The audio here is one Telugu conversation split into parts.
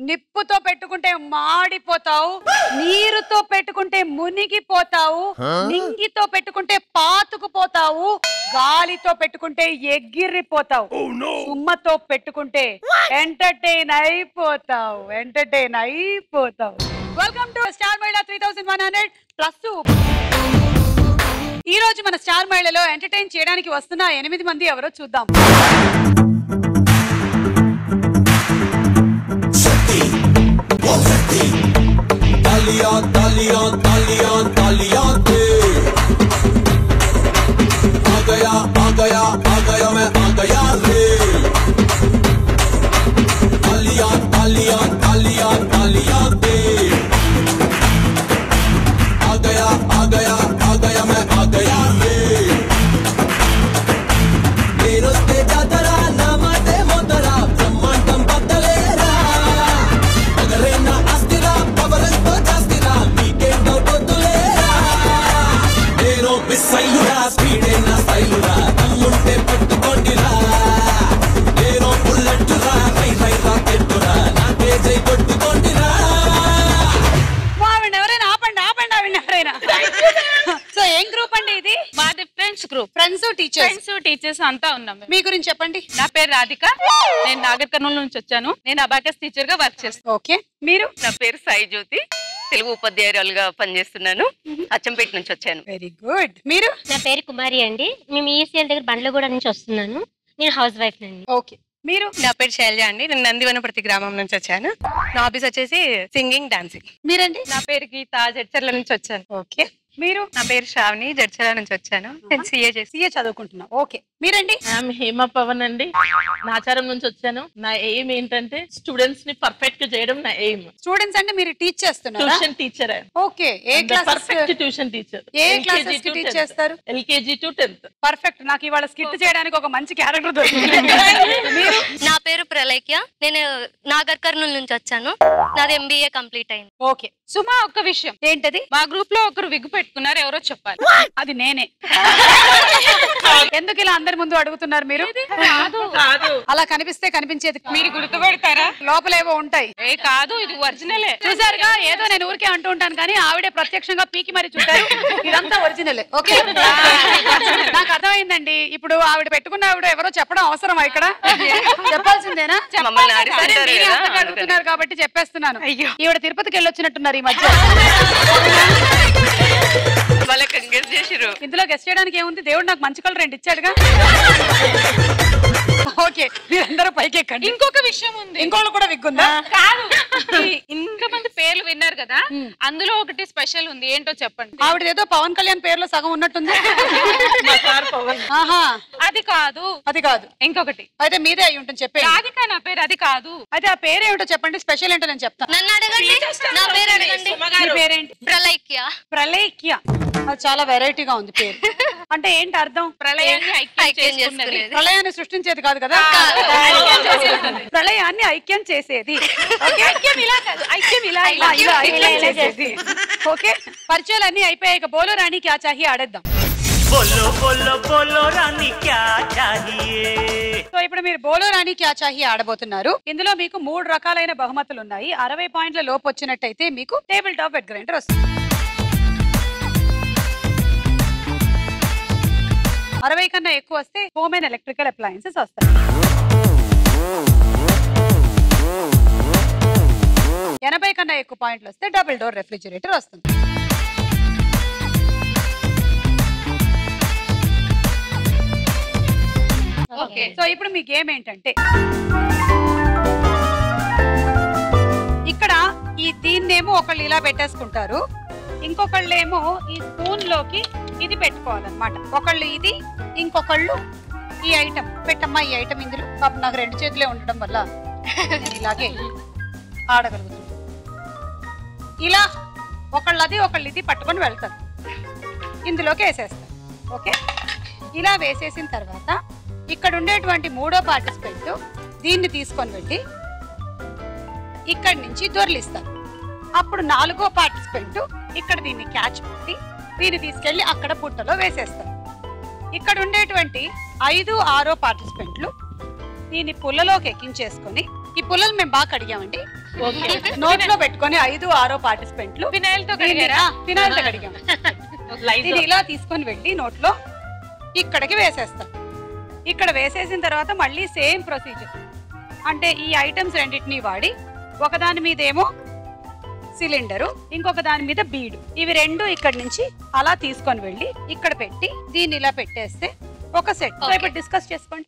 నిప్పుతో పెట్టుకుంటే మాడిపోతావు నీరుతో పెట్టుకుంటే మునిగిపోతావు నింగితో పెట్టుకుంటే పాతుకుపోతావు గాలితో పెట్టుకుంటే ఎగిరిపోతావు సుమ్మతో పెట్టుకుంటే ఎంటర్టైన్ అయిపోతావు ఎంటర్టైన్ అయిపోతావు welcome to star Mahila three thousand one hundred plus ఈ రోజు మన స్టార్ మహిళలో ఎంటర్టైన్ చేయడానికి వస్తున్న ఎనిమిది మంది ఎవరో చూద్దాం तालियां तालियां तालियां तालियां दे आ गया आ गया आ गया मैं आ गया रे तालियां तालियां तालियां तालियां दे आ गया आ गया आ गया मैं आ गया रे నేరొస్తే జాతర నా మాటే మొదరా బ్రహ్మాండం బద్దలేరా పగలైన అస్థిరా పవరంతో జాస్తిరా నీకేంటో పొద్దులేరా నేను మిస్ అయ్యురా స్పీడే నా స్టైలురా తమ్ముంటే పట్టుకోండిరా నేను బుల్లెట్టురా రై రై రాకెట్టురా నాకే జై కొట్టుకోండిరా ఆవిడ ఎవరైనా ఆపండి ఆపండి ఆవిడ ఎవరైనా సో ఏం గ్రూప్ అండి ఇది మాది friends group friends teachers friends teachers అంతా ఉన్నాం మేము. మీ గురించి చెప్పండి నా పేరు రాధిక నేను నాగర్ కర్నూలు నుంచి వచ్చాను నేను అబాకస్ టీచర్ గా వర్క్ చేస్తాను ఓకే మీరు నా పేరు సాయి జ్యోతి తెలుగు ఉపాధ్యాయురాలుగా పనిచేస్తున్నాను అచ్చంపేట నుంచి వచ్చాను వెరీ గుడ్ మీరు నా పేరు కుమారి అండి మేము ఈసీఎల్ దగ్గర బండ్లగూడ నుంచి వస్తున్నాను నేను హౌస్ వైఫ్ అండి ఓకే మీరు నా పేరు శైలజ అండి నేను నందివనపర్తి గ్రామం నుంచి వచ్చాను నా హాబీస్ వచ్చేసి సింగింగ్ డాన్సింగ్ మీరండి నా పేరు గీత జడ్చర్ల నుంచి వచ్చాను ఓకే మీరు నా పేరు శ్రావణి జడ్చర్ల నుంచి వచ్చాను నేను సీఏ చేసి సిఏ చదువుకుంటున్నా ఓకే మీరండి ఐఎమ్ హేమ పవన్ అండి నాచారం నుంచి వచ్చాను నా ఎయిమ్ ఏంటంటే స్టూడెంట్స్ ని పర్ఫెక్ట్ గా చేయడం నా ఎయిమ్ స్టూడెంట్స్ అంటే మీరు టీచ్ చేస్తున్నారా ట్యూషన్ టీచర్ ఓకే ఏ క్లాసెస్ పర్ఫెక్ట్ ట్యూషన్ టీచర్ ఏ classes కి teach చేస్తారు? ఎల్కేజీ టు టెన్త్ పర్ఫెక్ట్ నాకు ఇవాళ స్కిట్ చేయడానికి ఒక మంచి క్యారెక్టర్ దొరికింది మీరు నా పేరు ప్రలైక్య నేను నాగర్ కర్నూలు నుంచి వచ్చాను నాది ఎంబీఏ కంప్లీట్ అయింది ఓకే సుమా ఒక్క విషయం ఏంటది మా గ్రూప్ లో ఒకరు విగ్గు పెట్టుకున్నారు ఎవరో చెప్పాలి అది నేనే ఎందుకు ఇలా అందరి ముందు అడుగుతున్నారు మీరు కాదు అలా కనిపిస్తే కనిపించేది మీరు గుర్తుపెడతారా లోపలేవో ఉంటాయి ఏ కాదు ఇది ఒరిజినలే చూసారుగా ఏదో నేను ఊరికే అంటూ ఉంటాను కానీ ఆవిడే ప్రత్యక్షంగా పీకి మరి చూశారు ఇదంతా ఒరిజినల్ ఓకే నాకు అర్థమైందండి ఇప్పుడు ఆవిడ పెట్టుకున్న ఆవిడ ఎవరో చెప్పడం అవసరమా ఇక్కడ చెప్పాల్సిందేనా మమ్మల్ని సరే, అడుగుతుంటారు మీరే కదా, అంతగా అందుకని. అడుగుతున్నారు కాబట్టి చెప్పేస్తున్నాను ఈవిడ తిరుపతికి వెళ్ళొచ్చినట్టున్నారు ఈ మధ్య వాళ్ళకి కంగ్రెస్ చేసిరు ఇందులో గెస్ట్ చేయడానికి ఏముంది దేవుడు నాకు మంచి కలర్ రెండు ఇచ్చాడుగా ఓకే మీరందరూ పైకి ఎక్కండి ఇంకొక విషయం ఉంది ఇంకోళ్ళు కూడా విగ్గుందా కాదు ఈ ఇంతమంది పేర్లు విన్నారు కదా అందులో ఒకటి స్పెషల్ ఉంది ఏంటో చెప్పండి ఆవిడ ఏదో పవన్ కళ్యాణ్ పేరులో సగం ఉన్నట్టుంది మా సార్ పవన్ ఆహా అది కాదు అది కాదు ఇంకొకటి అయితే మీదే అయి ఉంటుంది చెప్పండి రాధిక నా పేరు అది కాదు అయితే ఆ పేరేమిటో చెప్పండి స్పెషల్ ఏంటో నేను చెప్తాను నన్ను అడగండి నా పేరు అడగండి మీ పేరేంటి ప్రలైక్య ప్రళయక్య అది చాలా వెరైటీగా ఉంది పేరు అంటే ఏంటి అర్థం ప్రళయాన్ని ఐక్యం ఐక్యం చేసుకున్నది చేసుకునేది. ప్రళయాన్ని సృష్టించేది కాదు కదా ప్రళయాన్ని ఐక్యం చేసేది ఓకే? ఐక్యం ఇలా కాదు ఐక్యం ఇలా ఆ, ఇలా ఇలా ఐక్యం చేసేది ఓకే పరిచయాలు అన్ని అయిపోయాక బోలో రాణి క్యా చాహి ఆడేద్దాం बोलो बोलो बोलो रानी क्या चाहिए సో ఇప్పుడు మీరు బోలో రాణి క్యా చాహి ఆడబోతున్నారు ఇందులో మీకు మూడు రకాలైన బహుమతులు ఉన్నాయి అరవై పాయింట్ల లోపు వచ్చినట్టయితే మీకు టేబుల్ టాప్ బెడ్ గ్రైండర్ వస్తుంది అరవై కన్నా ఎక్కువ వస్తే హోమ్ అండ్ ఎలక్ట్రికల్ అప్లయన్సెస్ వస్తాయి ఎనభై కన్నా ఎక్కువ పాయింట్లు వస్తే డబుల్ డోర్ రెఫ్రిజిరేటర్ వస్తుంది ఓకే సో ఇప్పుడు మీ గేమ్ ఏంటంటే ఇక్కడ ఈ దీన్నేమో ఒకళ్ళు ఇలా పెట్టేసుకుంటారు ఇంకొకళ్ళేమో ఈ స్పూన్ లోకి ఇది పెట్టుకోవాలన్నమాట ఒకళ్ళు ఇది ఇంకొకళ్ళు ఈ ఐటమ్ పెట్టమ్మా ఈ ఐటమ్ ఇందులో పాపం నాకు రెండు చేతులే ఉండడం వల్ల నేను ఇలాగే ఆడగలుగుతున్నాను ఇలా ఒకళ్ళు అది ఒకళ్ళు ఇది పట్టుకొని వెళ్తారు ఇందులోకి వేసేస్తారు ఓకే ఇలా వేసేసిన తర్వాత ఇక్కడ ఉండేటువంటి మూడో పార్టిసిపెంట్ దీన్ని తీసుకొని వెళ్ళి ఇక్కడి నుంచి దొర్లిస్తారు అప్పుడు నాలుగో పార్టిసిపెంట్ ఇక్కడ దీన్ని క్యాచ్ పెట్టి దీన్ని తీసుకెళ్లి అక్కడ బుట్టలో వేసేస్తారు ఇక్కడ ఉండేటువంటి ఐదు ఆరో పార్టిసిపెంట్లు దీన్ని పుల్లలోకి ఎక్కించేసుకొని ఈ పుల్లలు మేము బాగా కడిగామండి నోట్ లో పెట్టుకొని ఐదు ఆరో పార్టిసిపెంట్లు ఫినాయిల్ తో దీన్ని- కడిగారా ఆ, ఫినాయిల్ తో కడిగాం ఇది ఇలా తీసుకొని వెళ్ళి నోట్లో ఇక్కడికి వేసేస్తాం ఇక్కడ వేసేసిన తర్వాత మళ్ళీ సేమ్ ప్రొసీజర్ అంటే ఈ ఐటమ్స్ రెండింటిని వాడి ఒకదాని మీద ఏమో సిలిండరు ఇంకొక దాని మీద బీడు ఇవి రెండు ఇక్కడ నుంచి అలా తీసుకొని వెళ్ళి ఇక్కడ పెట్టి దీన్ని ఇలా పెట్టేస్తే ఒక సెట్ Okay. ఇప్పుడు డిస్కస్ చేసుకోండి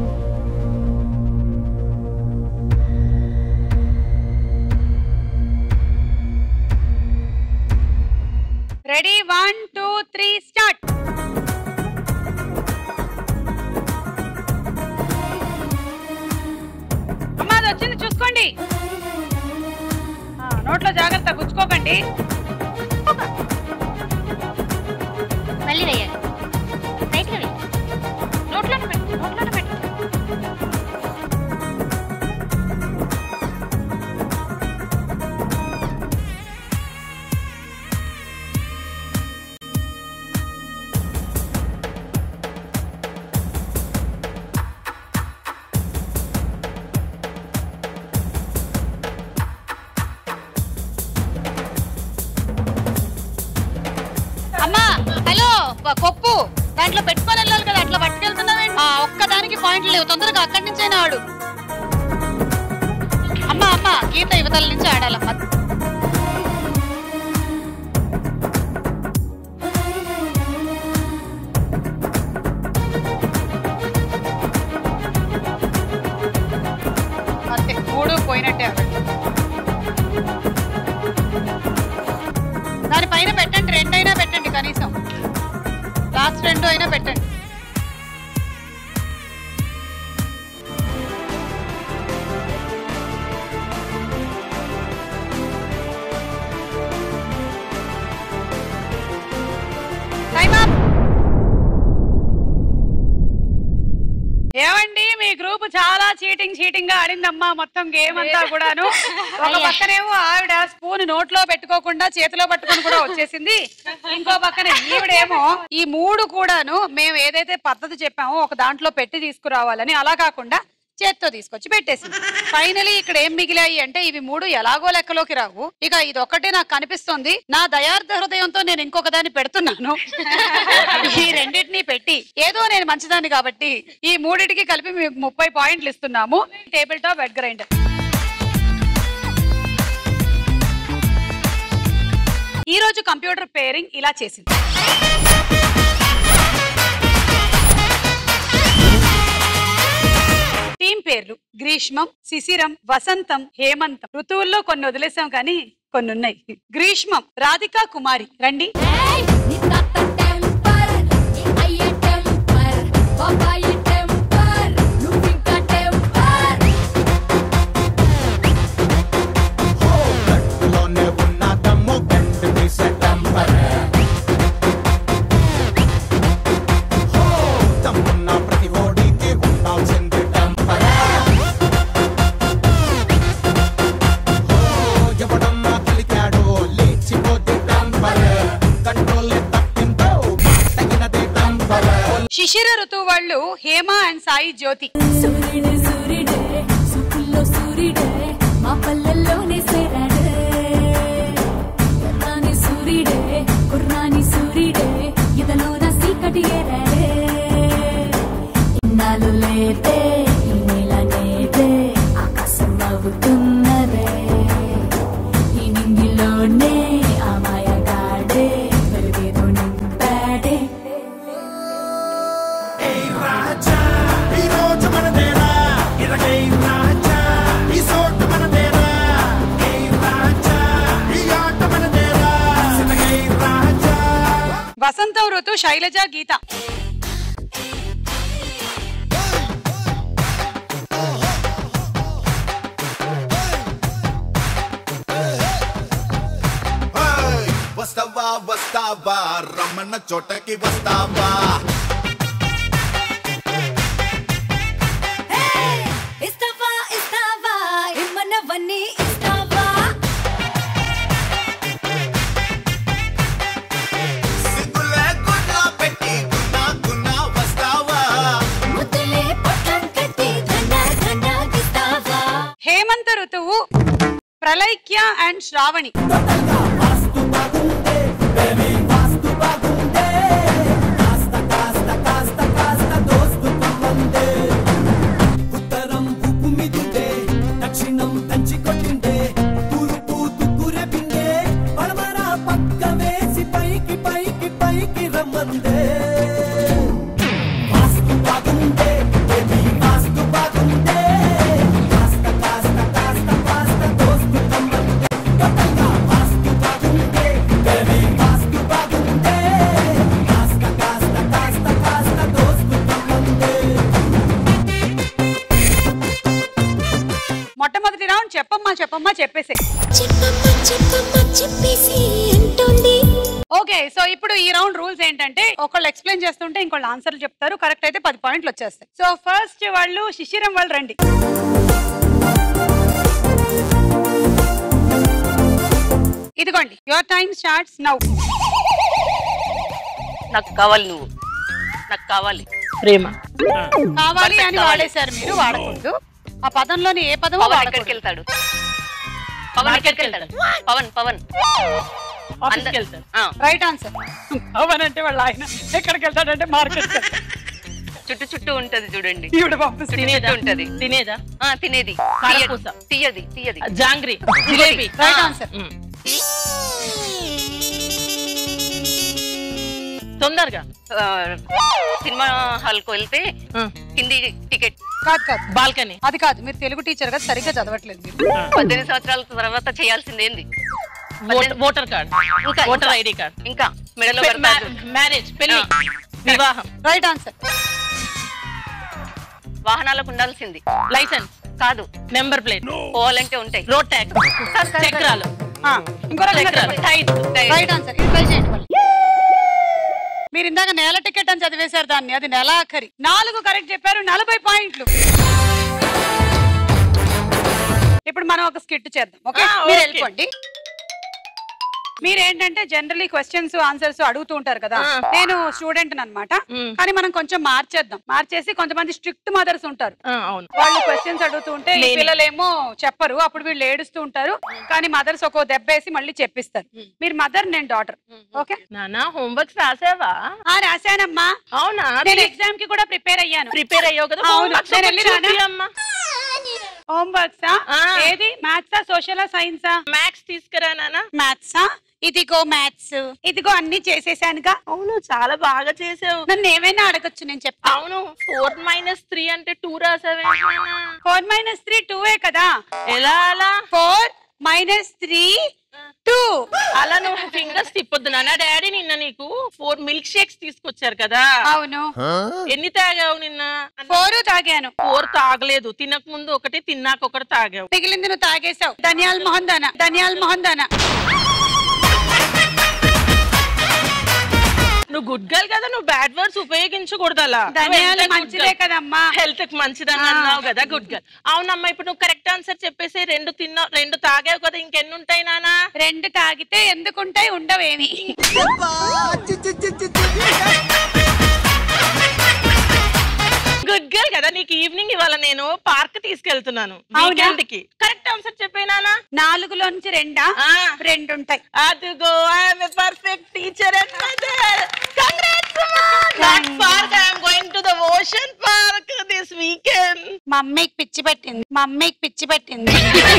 ready one two three start అమ్మా అది వచ్చింది చూసుకోండి ఆ, నోట్లో జాగ్రత్త గుచ్చుకోకండి మళ్ళీ వేయాలి రైట్ గా వేయాలి నోట్లోనే పెట్టు నోట్లోనే పెట్టు అమ్మా హలో ప- పప్పు దాంట్లో పెట్టుకొని వెళ్ళాలి కదా అట్లా పట్టుకెళ్తున్నావేంటి ఆ, ఒక్కదానికి పాయింట్లు లేవు తొందరగా అక్కడి నుంచైనా ఆడు అమ్మా అమ్మా గీత యువతల నుంచి ఆడాలమ్మా అంతే మూడు పోయినట్టే ఆగండి దానిపైన పెట్టండి రెండైనా పెట్టండి కనీసం లాస్ట్ రెండు అయినా పెట్టండి Time up. ఏమండి మీ గ్రూప్ చాలా చీటింగ్ చీటింగ్ గా ఆడిందమ్మా మొత్తం గేమ్ అంతా కూడాను ఒక పక్కనేమో ఆవిడ స్పూన్ నోట్లో పెట్టుకోకుండా చేతిలో పట్టుకొని కూడా వచ్చేసింది ఇంకో పక్కన ఈవిడేమో ఈ మూడు కూడాను మేము ఏదైతే పద్ధతి చెప్పామో ఒక దాంట్లో పెట్టి తీసుకురావాలని అలా కాకుండా చేత్తో తీసుకొచ్చి పెట్టేసింది ఫైనలీ ఇక్కడ ఏం మిగిలాయి అంటే ఇవి మూడు ఎలాగో లెక్కలోకి రావు ఇక ఇది ఒక్కటే నాకు కనిపిస్తుంది నా దయార్థ హృదయంతో నేను ఇంకొక దాన్ని పెడుతున్నాను ఈ రెండింటిని పెట్టి ఏదో నేను మంచిదాన్ని కాబట్టి ఈ మూడింటికి కలిపి మీకు ముప్పై పాయింట్లు ఇస్తున్నాము టేబుల్ టాప్ బెడ్ గ్రైండర్ ఈ రోజు కంప్యూటర్ పేరింగ్ ఇలా చేసింది టీం పేర్లు గ్రీష్మం శిశిరం వసంతం హేమంతం ఋతువుల్లో కొన్ని వదిలేసాం కానీ కొన్ని ఉన్నాయి గ్రీష్మం రాధికా కుమారి రండి లోనే ఉన్న దమ్ము గంటు తీసే టంపర్ హో, దమ్మున్న ప్రతి ఓడికి ఉండాల్సింది టంపర్ హో, ఎవడన్నా కలికాడో లేచిపోతే టంపర్ కంట్రోల్ తప్పిందో తగినదే టంపర్ శిశిర ఋతువు వాళ్ళు హేమ అండ్ సాయి జ్యోతి సూర్యుడే సూర్యుడే సుఖుల్లో సూర్యుడే మా పల్లెల్లోనే సేరాడే ఎర్రాని సూర్యుడే కుర్రాని సూర్యుడే ఇదలోన సీకటి ఏరాడే ఇన్నాళ్ళు లేదే ఈ నెల నేదే ఆకాశం నవ్వుతున్నదే ఈ నింగిలోనే ఆ మాయగాడే వెలుగేదో నింపాడే రాజా ఈ రోజు మనదేరా ఇరగై రాజా ఈ సోటు మనదేరా ఏ రాజా ఈ ఆట మనదేరా సినగై రాజా వసంతం ఋతు శైలజ గీత హేయ్! వస్తావా వస్తావా రమ్మన్న చోటకి వస్తావా ఇస్తావా ఇస్తావా ఇమ్మన్నవన్నీ ఇస్తావా సిగ్గులే గుడ్లా పెట్టి గున్నా గున్నా వస్తావా ముద్దులే పొట్టం కట్టి దండ దండ ఇస్తావా హే ఋతువు ప్రలైక్య అండ్ శ్రావణి ఉత్తరం ఉప్పు మిదుండే దక్షిణం దంచి కొట్టిండే తూర్పు తుక్కురే పిండే పడమర పక్క వేసి పైకి పైకి పైకి రమ్మందే వాస్తు బాగుండే ఏమి వాస్తు బాగుండే కాస్త కాస్త కాస్త కాస్త దోస్తు కమ్మందే గొప్పగా వాస్తు బాగుండే ఏమి వాస్తు బాగుండే కాస్త కాస్త కాస్త కాస్త దోస్తు కమ్మందే మొట్టమొదటి రౌండ్ చెప్పమ్మా చెప్పమ్మా చెప్పేసే చెప్పమ్మా చెప్పమ్మా చెప్పేసి అంటోంది ఓకే సో ఇప్పుడు ఈ రౌండ్ రూల్స్ ఏంటంటే ఒకళ్ళు ఎక్స్ప్లెయిన్ చేస్తుంటే ఇంకోళ్ళు ఆన్సర్లు చెప్తారు కరెక్ట్ అయితే పది పాయింట్లు వచ్చేస్తాయి సో ఫస్ట్ వాళ్ళు శిశిరం వాళ్ళు రండి ఇదిగోండి యువర్ టైం స్టార్ట్స్ నౌ నాకు కావాలి నువ్వు నాకు కావాలి ప్రేమ కావాలి అని కావాలి. వాడేశారు మీరు వాడకూడదు ఆ పదంలోని ఏ పదమో పవన్ వాడకూడదు ఎక్కడికి వెళ్తాడు పవన్ ఎక్కడికి వెళ్తాడు పవన్ పవన్ ఆఫీస్కి వెళ్తాడు ఆ, రైట్ ఆన్సర్ పవన్ అంటే వాళ్ళ ఆయన ఎక్కడికి వెళ్తాడంటే మార్కెట్ చుట్టూ చుట్టూ ఉంటది చూడండి ఈవిడ పంపిస్తుంది చుట్టూ తినేదా చుట్టూ ఉంటది తినేదా ఆ తినేది కారపూస. తీయది తీయది జాంగ్రీ జిలేబీ రైట్ ఆన్సర్ మ్. తొందరగా ఆ, సినిమా హాల్ కు వెళ్తే ఆ, హిందీ టికెట్ కాదు కాదు బాల్కనీ అది కాదు మీరు తెలుగు టీచర్ కదా సరిగ్గా చదవట్లేదు మీరు పద్దెనిమిది సంవత్సరాల తర్వాత చేయాల్సింది ఏంది ఓట- ఓటర్ కార్డ్ ఇంకా ఓటర్ ఇంకా, ఐడి కార్డ్ ఇంకా మెడలో పె- కడతారు మ్యా- మ్యారేజ్ పెళ్లి వివాహం రైట్ ఆన్సర్ వాహనాలకు ఉండాల్సింది లైసెన్స్ కాదు నెంబర్ ప్లేట్ పోవాలంటే ఉంటాయి రోడ్ ట్యాక్స్ చక్రాలు ఇంకో రకంగా చక్రాలు చెప్పండి. టైట్ రైట్ ఆన్సర్ ఇది ట్రై చేయండి మళ్ళీ. మీరు ఇందాక నేల టికెట్ అని చదివేశారు దాన్ని అది నెల ఆఖరి నాలుగు కరెక్ట్ చెప్పారు నలభై పాయింట్లు ఇప్పుడు మనం ఒక స్కిట్ చేద్దాం ఓకే ఆ, మీరు ఓకే. వెళ్ళిపోండి మీరేంటంటే జనరలీ క్వశ్చన్స్ ఆన్సర్స్ అడుగుతూ ఉంటారు కదా ఆ. నేను స్టూడెంట్ అన్నమాట మ్. కానీ మనం కొంచెం మార్చేద్దాం మార్చేసి కొంతమంది స్ట్రిక్ట్ మదర్స్ ఉంటారు ఆ, అవును వాళ్ళు క్వశ్చన్స్ అడుగుతూ ఉంటే ఈ నేనే. పిల్లలేమో చెప్పరు అప్పుడు వీళ్ళు ఏడుస్తూ ఉంటారు కానీ మదర్స్ ఒక్కో దెబ్బేసి మళ్ళీ చెప్పిస్తారు మీరు మదర్ నేను డాటర్ ఓకే నానా హోంవర్క్స్ రాసావా ఆ రాశానమ్మా అవునా నేను ఎగ్జామ్ కి కూడా ప్రిపేర్ అయ్యాను ప్రిపేర్ అయ్యావు కదా అవును. homeworks నేను ఒకటి వెళ్ళి రానా? చూపియమ్మా. హోంవర్క్స్ ఆ. ఏది మ్యాథ్సా సోషలా సైన్సా మ్యాథ్స్ తీసుకురా నానా మ్యాథ్సా ఇదిగో మ్యాథ్స్ ఇదిగో అన్ని చేసేసానుగా అవును చాలా బాగా చేసావు నన్ను ఏమైనా అడగచ్చు నేను చెప్తా అవును ఫోర్ మైనస్ త్రీ అంటే టూ రాసావే ఫోర్ మైనస్ త్రీ టూ ఏ కదా ఎలా అలా ఫోర్ మైనస్ త్రీ టూ అలా నువ్వు ఫింగర్స్ తిప్పొద్దు నాన్న డాడీ నిన్న నీకు ఫోర్ మిల్క్ షేక్స్ తీసుకొచ్చారు కదా అవును ఎన్ని తాగావు నిన్న ఫోర్ తాగాను ఫోర్ తాగలేదు తినక ముందు ఒకటి తిన్నాక ఒకటి తాగావు మిగిలింది నువ్వు తాగేశావు ధనియాల మొహన్ దానా ధనియాల మొహన్ దానా నువ్వు గుడ్ గర్ల్ కదా నువ్వు బ్యాడ్ వర్డ్స్ ఉపయోగించకూడదు అలా ధనియాలు మంచిదే కదమ్మా హెల్త్ కి మంచిదని ఆ. అన్నావు కదా గుడ్ గర్ల్ అవునమ్మా ఇప్పుడు నువ్వు కరెక్ట్ ఆన్సర్ చెప్పేసి రెండు తిన్నావు రెండు తాగావు కదా ఇంకెన్ని ఉంటాయి నానా రెండు తాగితే ఎందుకుంటాయి ఉండవేమి గుడ్ గర్ల్ కదా నీకు ఈవినింగ్ ఇవాళ నేను పార్క్ తీసుకెళ్తున్నాను అవునా? వీకెండ్ కి కరెక్ట్ ఆన్సర్ చెప్పేనానా నాలుగులో నుంచి రెండా ఆ. రెండు ఉంటాయి అదిగో I'm a perfect teacher and mother congrats not park I'm going to the ocean park this weekend మమ్మీకి పిచ్చి పెట్టింది మమ్మీకి పిచ్చి పెట్టింది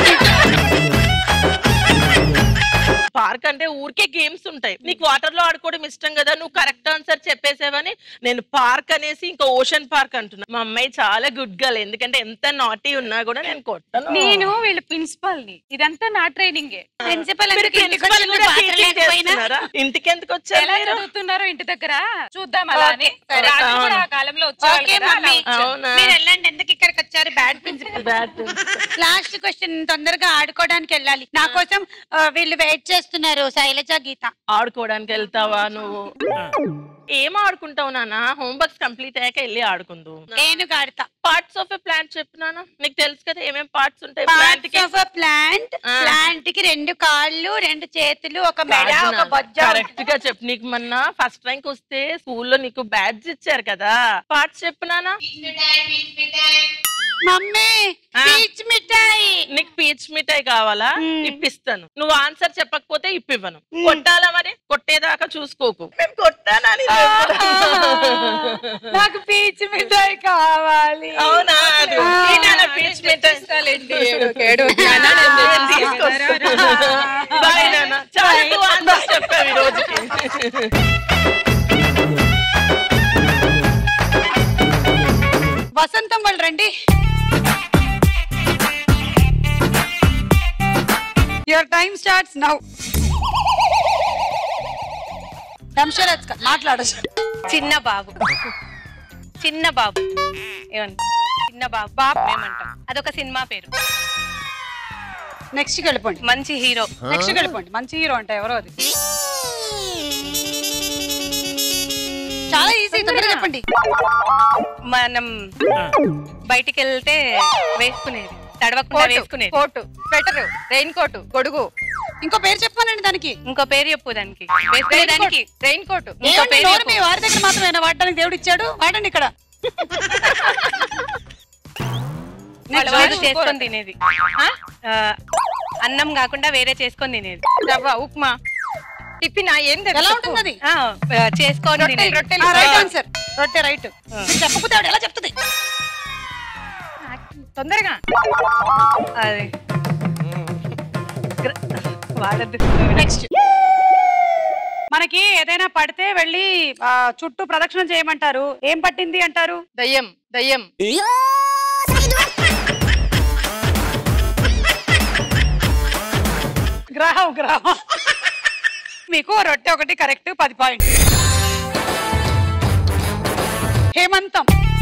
పార్క్ అంటే ఊరికే గేమ్స్ ఉంటాయి నీకు వాటర్ లో ఆడుకోవడం ఇష్టం కదా నువ్వు కరెక్ట్ ఆన్సర్ చెప్పేసావని నేను పార్క్ అనేసి ఇంకా ఓషన్ పార్క్ అంటున్నా మా అమ్మాయి చాలా గుడ్ గర్ల్ ఎందుకంటే ఎంత నాటీ ఉన్నా కూడా నేను కొట్టను నేను వీళ్ళ ప్రిన్సిపల్ ని ఇదంతా నా ట్రైనింగే ప్రిన్సిపల్ మీరు principal కూడా teaching చేస్తున్నారా? ఇంటికి ఎందుకు వచ్చారు ఎలా మీరు? చదువుతున్నారో ఇంటి దగ్గర చూద్దాం అలా అని ఓకే, సరే. రాజు కూడా అవును. ఆ కాలంలో వచ్చేవాళ్ళు ఓకే కదా, అలా మమ్మీ వచ్చారు. అవునా? మీరు వెళ్ళండి ఎందుకు ఇక్కడికి వచ్చారు bad principal Bad. Last question తొందరగా ఆడుకోవడానికి వెళ్ళాలి నా కోసం ఆ, వీళ్ళు వెయిట్ చేస్తున్నారు శైలజ గీత ఆడుకోవడానికి వెళ్తావా నువ్వు ఏం ఆడుకుంటావు నాన్న హోంవర్క్స్ కంప్లీట్ అయ్యాక వెళ్ళి ఆడుకుందు ఏనుగు ఆడతా పార్ట్స్ ఆఫ్ ఎ ప్లాంట్ చెప్పినానా నీకు తెలుసు కదా ఏమేం పార్ట్స్ ఉంటాయి ప్లాంట్ కి ప్లాంట్ ఆ. ప్లాంట్ కి రెండు కాళ్ళు రెండు చేతులు ఒక మెడ ఒక బొజ్జ కరెక్ట్ గా చెప్పు నీకు మొన్న ఫస్ట్ ర్యాంక్ వస్తే స్కూల్లో నీకు బ్యాడ్జ్ ఇచ్చారు కదా పార్ట్స్ చెప్పినానా మమ్మీ ఆ. పీచ్ మిఠాయి నీకు పీచ్ మిఠాయి కావాలా ఇప్పిస్తాను నువ్వు ఆన్సర్ చెప్పకపోతే ఇప్పివ్వను కొట్టాలా మరి కొట్టేదాకా చూసుకోకు నేను కొట్టానని నాకు పీచ్ మిఠాయి కావాలి అవునా అది ఈయన పీచ్ మిఠాయి బాయ్ నాన్న చాలా నువ్వు ఆన్సర్ చెప్పావు ఈ రోజుకి వసంతం వాళ్ళు రండి యువర్ టైం స్టార్ట్స్ నౌ దంశరథ్ మాట్లాడచ్చు చిన్న బాబు చిన్న బాబు ఏమంట చిన్న బాబు బాబు ఏమంటాం అదొక సినిమా పేరు నెక్స్ట్ వెళ్ళిపోండి మంచి హీరో నెక్స్ట్ వెళ్ళిపోండి మంచి హీరో అంటే ఎవరో అది చాలా ఈజీ తొందరగా చెప్పండి మనం బయటికి వెళ్తే వేసుకునేది తడవకుండా వేసుకునేది కోటు స్వెటర్ రెయిన్ కోట్ గొడుగు ఇంకో పేరు చెప్పానండి దానికి ఇంకో పేరు చెప్పు దానికి వేసుకునేదానికి రెయిన్ కోట్ ఇంకో పేరు నోరు చెప్పు. మీ వారి దగ్గర మాత్రమే వాడడానికి దేవుడు ఇచ్చాడు వాడండి ఇక్కడ వాళ్ళ వాళ్ళు చేసుకొని తినేది ఆ, అన్నం కాకుండా వేరే చేసుకొని తినేది రవ్వ ఉప్మా టిఫిన్ ఏం ఎలా ఉంటుంది అది ఆ, ఆ, చేసుకొని తినేది రైట్ ఆన్సర్ రొట్టె రైట్ చెప్పకపోతే ఆవిడ ఎలా చెప్తుంది తొందరగా అది గ్ర- వాడద్దు నెక్స్ట్ మనకి ఏదైనా పడితే వెళ్ళి ఆ, చుట్టూ ప్రదక్షిణ చేయమంటారు ఏం పట్టింది అంటారు దయ్యం దయ్యం గ్రహం గ్రహం మీకు రొట్టె ఒకటి కరెక్ట్ పది పాయింట్ హేమంతం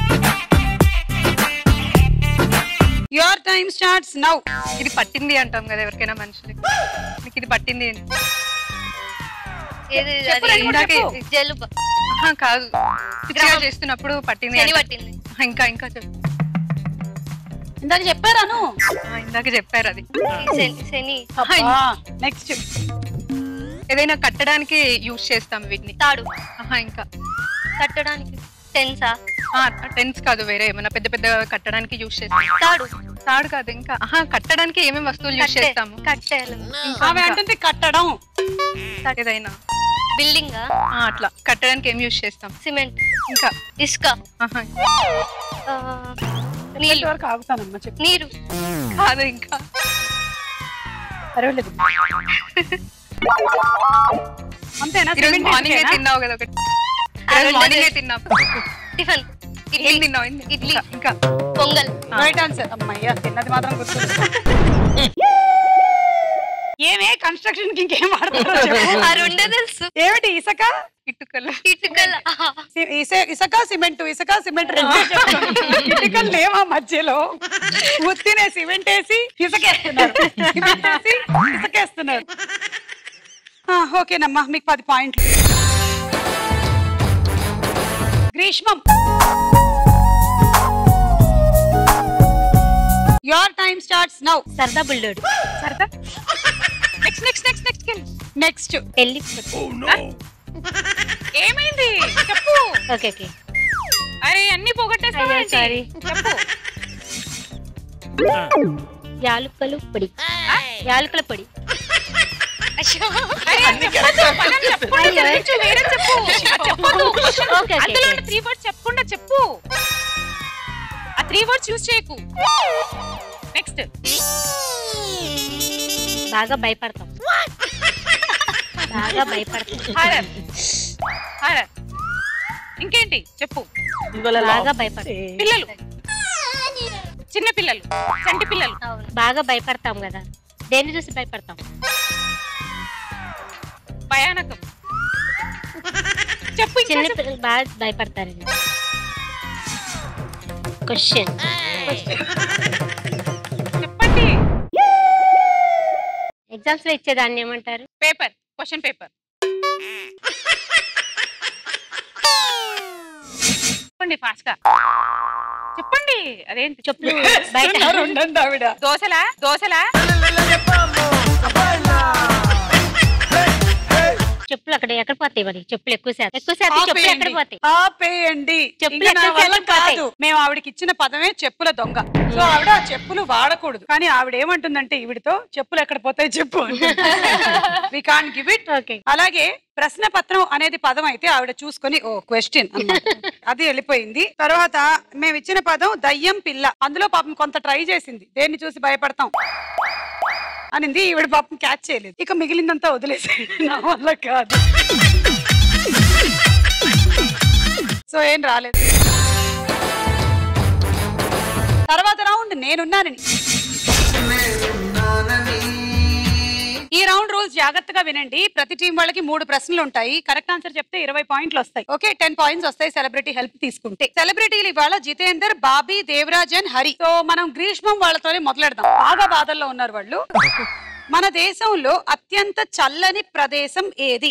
యువర్ టైం స్టార్ట్స్ నౌ ఇది పట్టింది అంటాం కదా ఎవరికైనా మనుషులకి మీకు ఇది పట్టింది అని. ఏది చెప్పు, అది రెండు కూడా ఇందాకే చెప్పు. జలుబు ఆహా, కాదు పిచ్చిగా చేస్తున్నప్పుడు పట్టింది శని అంటాం. పట్టింది ఇంకా ఇంకా చెప్పు ఇందాక చెప్పారాను ఆ, ఇందాక చెప్పారు అది శని శని నెక్స్ట్ ఏదైనా కట్టడానికి యూజ్ చేస్తాం వీటిని తాడు ఆహా, ఇంకా కట్టడానికి టెన్సా టెన్స్ కాదు వేరే ఏమైనా పెద్ద పెద్ద కట్టడానికి యూజ్ చేస్తాం తాడు తాడు కాదు ఇంకా ఆహా కట్టడానికి ఏమేమి వస్తువులు యూజ్ కట్టె. చేస్తాము కట్టెలు ఇంకా- ఆమె అంటుంది కట్టడం ఏదైనా బిల్డింగ్ ఆ, అట్లా కట్టడానికి ఏం యూజ్ చేస్తాం సిమెంట్ ఇంకా ఇసుక ఆహా, ఆ, నీళ్ళు వరకు ఆగుతానమ్మా చెప్పు నీరు కాదు ఇంకా పర్వాలేదు అంతేనా ఈరోజు సిమెంట్ మార్నింగ్ ఇసుకేనా? తిన్నావు కదా ఒకటి ఆ, ఈరోజు రెండు మార్నింగ్ చేసి- తిన్నాం టిఫిన్ ఏం ఇడ్లీ తిన్నావు ఏం తిన్నావు? ఇడ్లీ. ఇంకా- ఇంకా పొంగల్ రైట్ ఆన్సర్ అమ్మయ్యా తిన్నది మాత్రం గుర్తు ఏమే కన్స్ట్రక్షన్ కి ఇంకేం ఆడతారో చెప్పు. ఆ రెండే తెలుసు ఏమిటి ఇసుక ఇటుకలు ఇటుకల సి- ఇస- ఇసుక సిమెంట్ ఇసుక సిమెంట్ రెండే చెప్తాను. ఇటుకలు లేవా మధ్యలో ఉత్తినే సిమెంట్ వేసి ఇసుకేస్తున్నారు సిమెంట్ వేసి ఇసుకేస్తున్నారు ఆ, ఓకేనమ్మా మీకు పది పాయింట్లు గ్రీష్మం యువర్ టైం స్టార్ట్స్ నౌ సరదా బుల్లోడు సరదా next next next next next పెళ్లి ఏమైంది చెప్పు ఓకే ఓకే అరే అన్ని పోగొట్టేస్తావా అయ్యో, ఏంటి? sorry. చెప్పు యాలుకలు పొడి యాలుకల పొడి అరే, చెప్పొద్దు, పదం చెప్పకుండా అయ్యో. కొంచెం వేరే చెప్పు చెప్పొద్దు ఓకే, ఓకే, అందులో ఓకే. త్రీ వర్డ్స్ చెప్పకుండా చెప్పు ఆ త్రీ వర్డ్స్ యూజ్ చేయకు నెక్స్ట్ బాగా భయపడతాం బాగా భయపడతాం హారర్ హారర్ ఇంకేంటి చెప్పు బాగా భయపడతాం పిల్లలు చిన్న పిల్లలు చంటి పిల్లలు బాగా భయపడతాం కదా దేన్ని చూసి భయపడతాం భయానకం చెప్పు ఇంకా చిన్న చెప్పు. పిల్లలు బాగా భయపడతారండి క్వశ్చన్ చెప్పండి ఎగ్జామ్స్ లో ఇచ్చేదాన్ని ఏమంటారు పేపర్ క్వశ్చన్ పేపర్ చెప్పండి ఫాస్ట్ గా చెప్పండి అదేంటి చెప్పులు బయట ఉండండి ఆవిడ దోశలా దోశలా చెప్పులు అక్కడ ఎక్కడ ఎక్కడ పోతాయి మరి చెప్పులు ఎక్కువ శాతం ఎక్కువ శాతం చెప్పులు ఎక్కడ పోతాయి ఆపేయండి చెప్పులు ఇంకా నా ఎక్కడ వల్ల శాతం పోతాయి? కాదు మేము ఆవిడకి ఇచ్చిన పదమే చెప్పుల దొంగ సో ఆవిడ ఆ చెప్పులు వాడకూడదు కానీ ఆవిడ ఏమంటుందంటే ఈవిడతో చెప్పులు ఎక్కడ పోతాయి చెప్పు వి కాన్ గివ్ ఇట్ అలాగే ప్రశ్న పత్రం అనేది పదం అయితే ఆవిడ చూసుకొని ఓ క్వశ్చన్ అది వెళ్ళిపోయింది తర్వాత మేము ఇచ్చిన పదం దయ్యం పిల్ల అందులో పాపం కొంత ట్రై చేసింది దేన్ని చూసి భయపడతాం అనింది ఈవిడ పాపం క్యాచ్ చేయలేదు ఇక మిగిలిందంతా వదిలేసి నా వల్ల కాదు సో ఏం రాలేదు తర్వాత రౌండ్ నేనున్నానని ఈ రౌండ్ రూల్స్ జాగ్రత్తగా వినండి ప్రతి టీం వాళ్ళకి మూడు ప్రశ్నలు ఉంటాయి కరెక్ట్ ఆన్సర్ చెప్తే ఇరవై పాయింట్లు వస్తాయి ఓకే టెన్ పాయింట్స్ వస్తాయి సెలబ్రిటీ హెల్ప్ తీసుకుంటే సెలబ్రిటీలు ఇవాళ జితేందర్ బాబీ దేవరాజ్ అండ్ హరి సో మనం గ్రీష్మం వాళ్ళతోనే మొదలెడదాం బాగా బాధల్లో ఉన్నారు వాళ్ళు మన దేశంలో అత్యంత చల్లని ప్రదేశం ఏది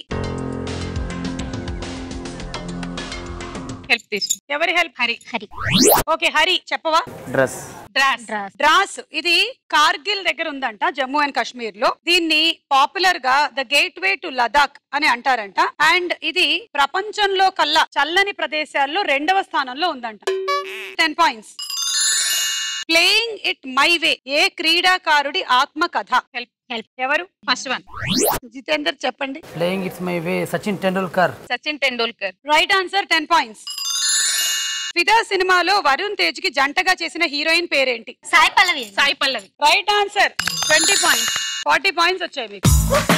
హెల్ప్ తీసు ఎవరి హెల్ప్ హరి హరి ఓకే హరి చెప్పవా డ్రెస్ డ్రాస్ ద్రాస్ ఇది కార్గిల్ దగ్గర ఉందంట జమ్మూ అండ్ కాశ్మీర్ లో దీన్ని పాపులర్ గా the gateway to Ladakh అని అంటారంట అండ్ ఇది ప్రపంచంలో కల్లా చల్లని ప్రదేశాల్లో రెండవ స్థానంలో ఉందంట ten points playing it my way ఏ క్రీడాకారుడి ఆత్మకథ హెల్ప్ హెల్ప్ ఎవరు ఫస్ట్ వన్ జితేందర్ చెప్పండి playing it's my way Sachin Tendulkar Sachin Tendulkar right answer ten points Fidaa సినిమాలో వరుణ్ తేజ్ కి జంటగా చేసిన హీరోయిన్ పేరేంటి Sai Pallavi Sai Pallavi right answer twenty points forty points వచ్చాయి మీకు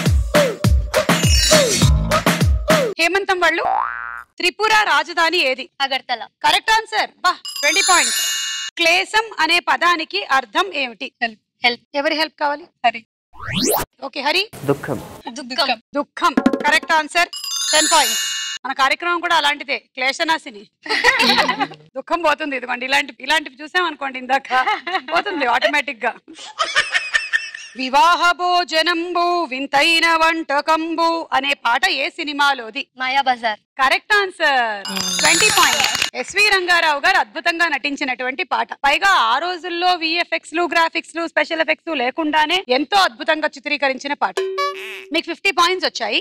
హేమంతం వాళ్ళు త్రిపుర రాజధాని ఏది అగర్తల కరెక్ట్ ఆన్సర్ బా ట్వంటీ పాయింట్స్ క్లేశం అనే పదానికి అర్థం ఏమిటి హెల్ప్ ఎవరి హెల్ప్ కావాలి హరి ఓకే హరి దుఃఖం దుఃఖం దుఃఖం కరెక్ట్ ఆన్సర్ టెన్ పాయింట్స్ మన కార్యక్రమం కూడా అలాంటిదే క్లేశనాశిని దుఃఖం పోతుంది ఇదిగోండి ఇలాంటి ఇలాంటివి చూసాం అనుకోండి ఇందాక పోతుంది ఆటోమేటిక్ గా వివాహ భోజనంబు వింతైన వంటకంబు అనే పాట ఏ సినిమాలోది Maya Bazaar correct answer twenty point SV Rangarao garu అద్భుతంగా నటించినటువంటి పాట పైగా ఆ రోజుల్లో విఎఫ్ఎక్స్ లు గ్రాఫిక్స్ లు స్పెషల్ ఎఫెక్ట్స్ లేకుండానే ఎంతో అద్భుతంగా చిత్రీకరించిన పాట మీకు ఫిఫ్టీ పాయింట్స్ వచ్చాయి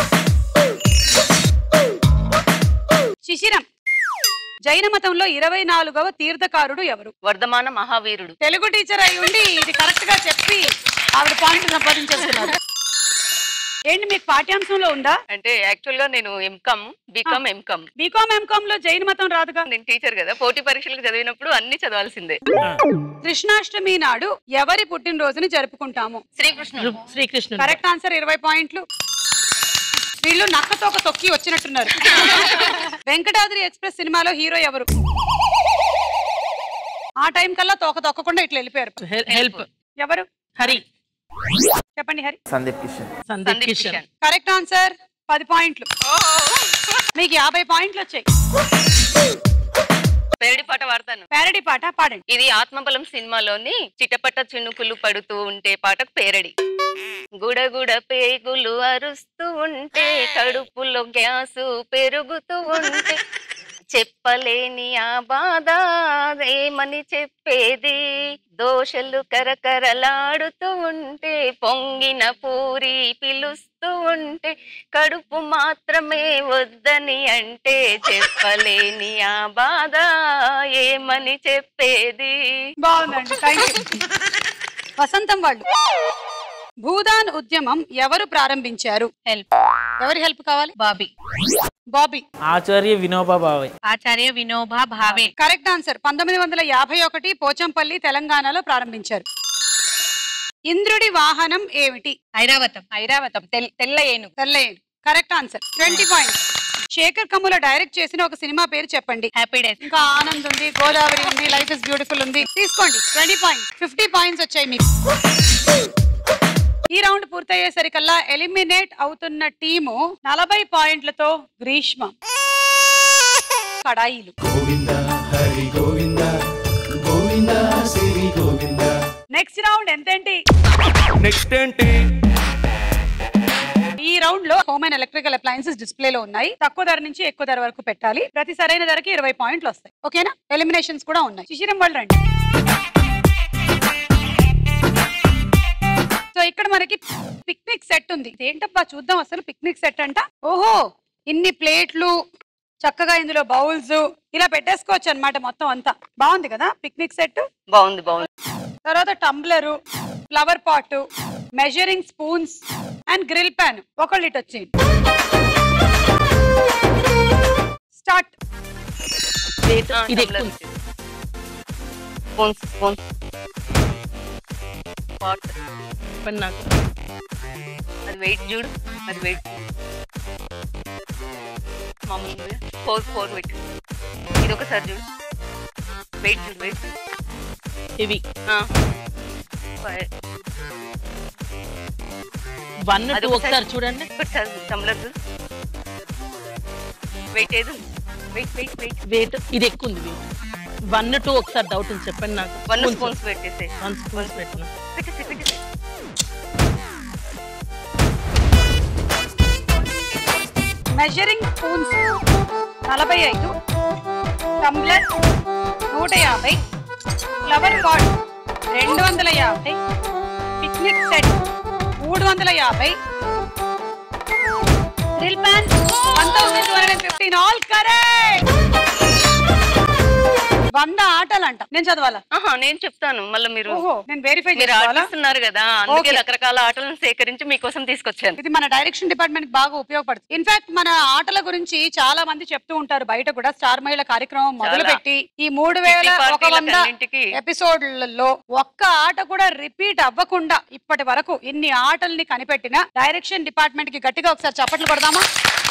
శిశిరం జైన మతంలో ఇరవై నాలుగవ తీర్థకారుడు ఎవరు వర్ధమాన మహావీరుడు తెలుగు టీచర్ అయి ఉండి ఇది కరెక్ట్ గా చెప్పి ఆవిడ పాయింట్ సంపాదించేస్తున్నారు ఏంటి మీకు పాఠ్యాంశంలో ఉందా అంటే యాక్చువల్ గా నేను MCom BCom MCom BCom MCom లో జైన మతం రాదుగా నేను టీచర్ కదా పోటీ పరీక్షలకు చదివినప్పుడు అన్ని చదవాల్సిందే కృష్ణాష్టమి నాడు ఎవరి పుట్టినరోజుని జరుపుకుంటాము శ్రీకృష్ణుడు శ్రీకృష్ణుడు కరెక్ట్ ఆన్సర్ ఇరవై పాయింట్లు వీళ్ళు నక్కతో ఒక తొక్కి వచ్చినట్టున్నారు వెంకటాద్రి ఎక్స్ప్రెస్ సినిమాలో హీరో ఎవరు ఆ టైం కల్లా తోక తొక్కకుండా ఇట్లా వెళ్ళిపోయారు హెల్ప్ ఎవరు హరి చెప్పండి హరి సందీప్ కిషన్ సందీప్ సందీప్ కిషన్ కిషన్ కరెక్ట్ ఆన్సర్ పది పాయింట్లు మీకు యాభై పాయింట్లు వచ్చాయి పేరడి పాట వాడతాను ప్యారడీ పాట పాడండి ఇది ఆత్మబలం సినిమాలోని చిటపట చినుకులు పడుతూ ఉంటే పాటకు పేరడి గుడగుడ పేగులు అరుస్తూ ఉంటే కడుపులో గ్యాసు పెరుగుతూ ఉంటే చెప్పలేని ఆ బాధ ఏమని చెప్పేది దోషలు కరకరలాడుతూ ఉంటే పొంగిన పూరి పిలుస్తూ ఉంటే కడుపు మాత్రమే వద్దని అంటే చెప్పలేని ఆ బాధ ఏమని చెప్పేది బాగుందండి థ్యాంక్ యూ వసంతం వాళ్ళు భూదాన్ ఉద్యమం ఎవరు ప్రారంభించారు హెల్ప్ ఎవరి హెల్ప్ కావాలి బాబీ బాబీ ఆచార్య వినోబా భావే ఆచార్య వినోబా భావే కరెక్ట్ ఆన్సర్ పంతొమ్మిది వందల యాభై ఒకటి పోచంపల్లి తెలంగాణలో ప్రారంభించారు ఇంద్రుడి వాహనం ఏమిటి ఐరావతం ఐరావతం తెల్- తెల్ల ఏనుగు తెల్లయ్యను correct answer twenty points Sekhar Kammula direct చేసిన ఒక సినిమా పేరు చెప్పండి హ్యాపీ డేస్ ఇంకా ఆనంద్ ఉంది గోదావరి ఉంది లైఫ్ ఇస్ బ్యూటిఫుల్ ఉంది తీసుకోండి ట్వంటీ పాయింట్స్ ఫిఫ్టీ పాయింట్స్ వచ్చాయి మీకు ఈ రౌండ్ పూర్తయ్యేసరికల్లా ఎలిమినేట్ అవుతున్న టీము నలభై పాయింట్లతో గ్రీష్మ కడాయిలు గోవింద హరి గోవింద గోవింద శ్రీ గోవింద నెక్స్ట్ రౌండ్ ఎంతేంటి నెక్స్ట్ ఏంటి ఈ రౌండ్ లో home and electrical appliances display లో ఉన్నాయి తక్కువ ధర నుంచి ఎక్కువ ధర వరకు పెట్టాలి ప్రతి సరైన ధరకి ఇరవై పాయింట్లు వస్తాయి ఓకేనా ఎలిమినేషన్స్ కూడా ఉన్నాయి శిశిరం వాళ్ళు రండి సో ఇక్కడ మనకి పిక్నిక్ సెట్ ఉంది ఏంటబ్బా చూద్దాం అసలు పిక్నిక్ సెట్ అంట ఓహో ఇన్ని ప్లేట్లు చక్కగా ఇందులో బౌల్స్ ఇలా పెట్టేసుకోవచ్చు అన్నమాట మొత్తం అంతా బాగుంది కదా పిక్నిక్ సెట్ బాగుంది బాగుంది తర్వాత tumbler flower pot measuring spoons and grill pan ఒకళ్ళు ఇటు వచ్చి స్టార్ట్ ఇది ఎక్కువ స్పూన్స్ స్పూన్స్ పాట్ చెప్పండి నాకు అది వెయిట్ చూడు అది వెయిట్ మామూలుగా ఫోర్ ఫోర్ వెయిట్ ఇది ఒకసారి చూడు వెయిట్ చూడు వెయిట్ ఇవి ఫైవ్ వన్ అది టూ ఒకసారి- ఒకసారి చూడండి ఒకసారి టంబ్లర్ చూడు వెయిట్ ఏది వెయిట్ వెయిట్ వెయిట్ వెయిట్ ఇది ఎక్కువ ఉంది వెయిట్ వన్ టూ ఒకసారి డౌట్ ఉంది చెప్పండి నాకు వన్ స్పూన్స్ పెట్టేసే వన్ స్పూన్స్ పెట్టిన పెట్టేసే పెట్టేసే మెజరింగ్ స్పూన్స్ నలభై ఐదు టంబ్లర్ నూట యాభై ఫ్లవర్ పాట్ రెండు వందల యాభై పిక్నిక్ సెట్ మూడు వందల యాభై drill pan one thousand two hundred fifteen all correct వంద ఆటలు అంట నేను చదవాలా ఆహా నేను చెప్తాను మళ్ళీ మీరు ఓహో నేను వెరిఫై మీరు చేసుకోవాలా ఆడిస్తున్నారు కదా అందుకే Okay. రకరకాల ఆటలను సేకరించి మీకోసం తీసుకొచ్చాను ఇది మన డైరెక్షన్ డిపార్ట్మెంట్ బాగా ఉపయోగపడుతుంది ఇన్ఫాక్ట్ మన ఆటల గురించి చాలా మంది చెప్తూ ఉంటారు బయట కూడా స్టార్ మహిళ కార్యక్రమం మొదలు పెట్టి ఈ మూడు వేల Kitty ఒక party వంద లకన్నింటికి. ఎపిసోడ్లలో ఒక్క ఆట కూడా రిపీట్ అవ్వకుండా ఇప్పటి వరకు ఇన్ని ఆటల్ని కనిపెట్టిన డైరెక్షన్ డిపార్ట్మెంట్ కి గట్టిగా ఒకసారి చప్పట్లు కొడదామా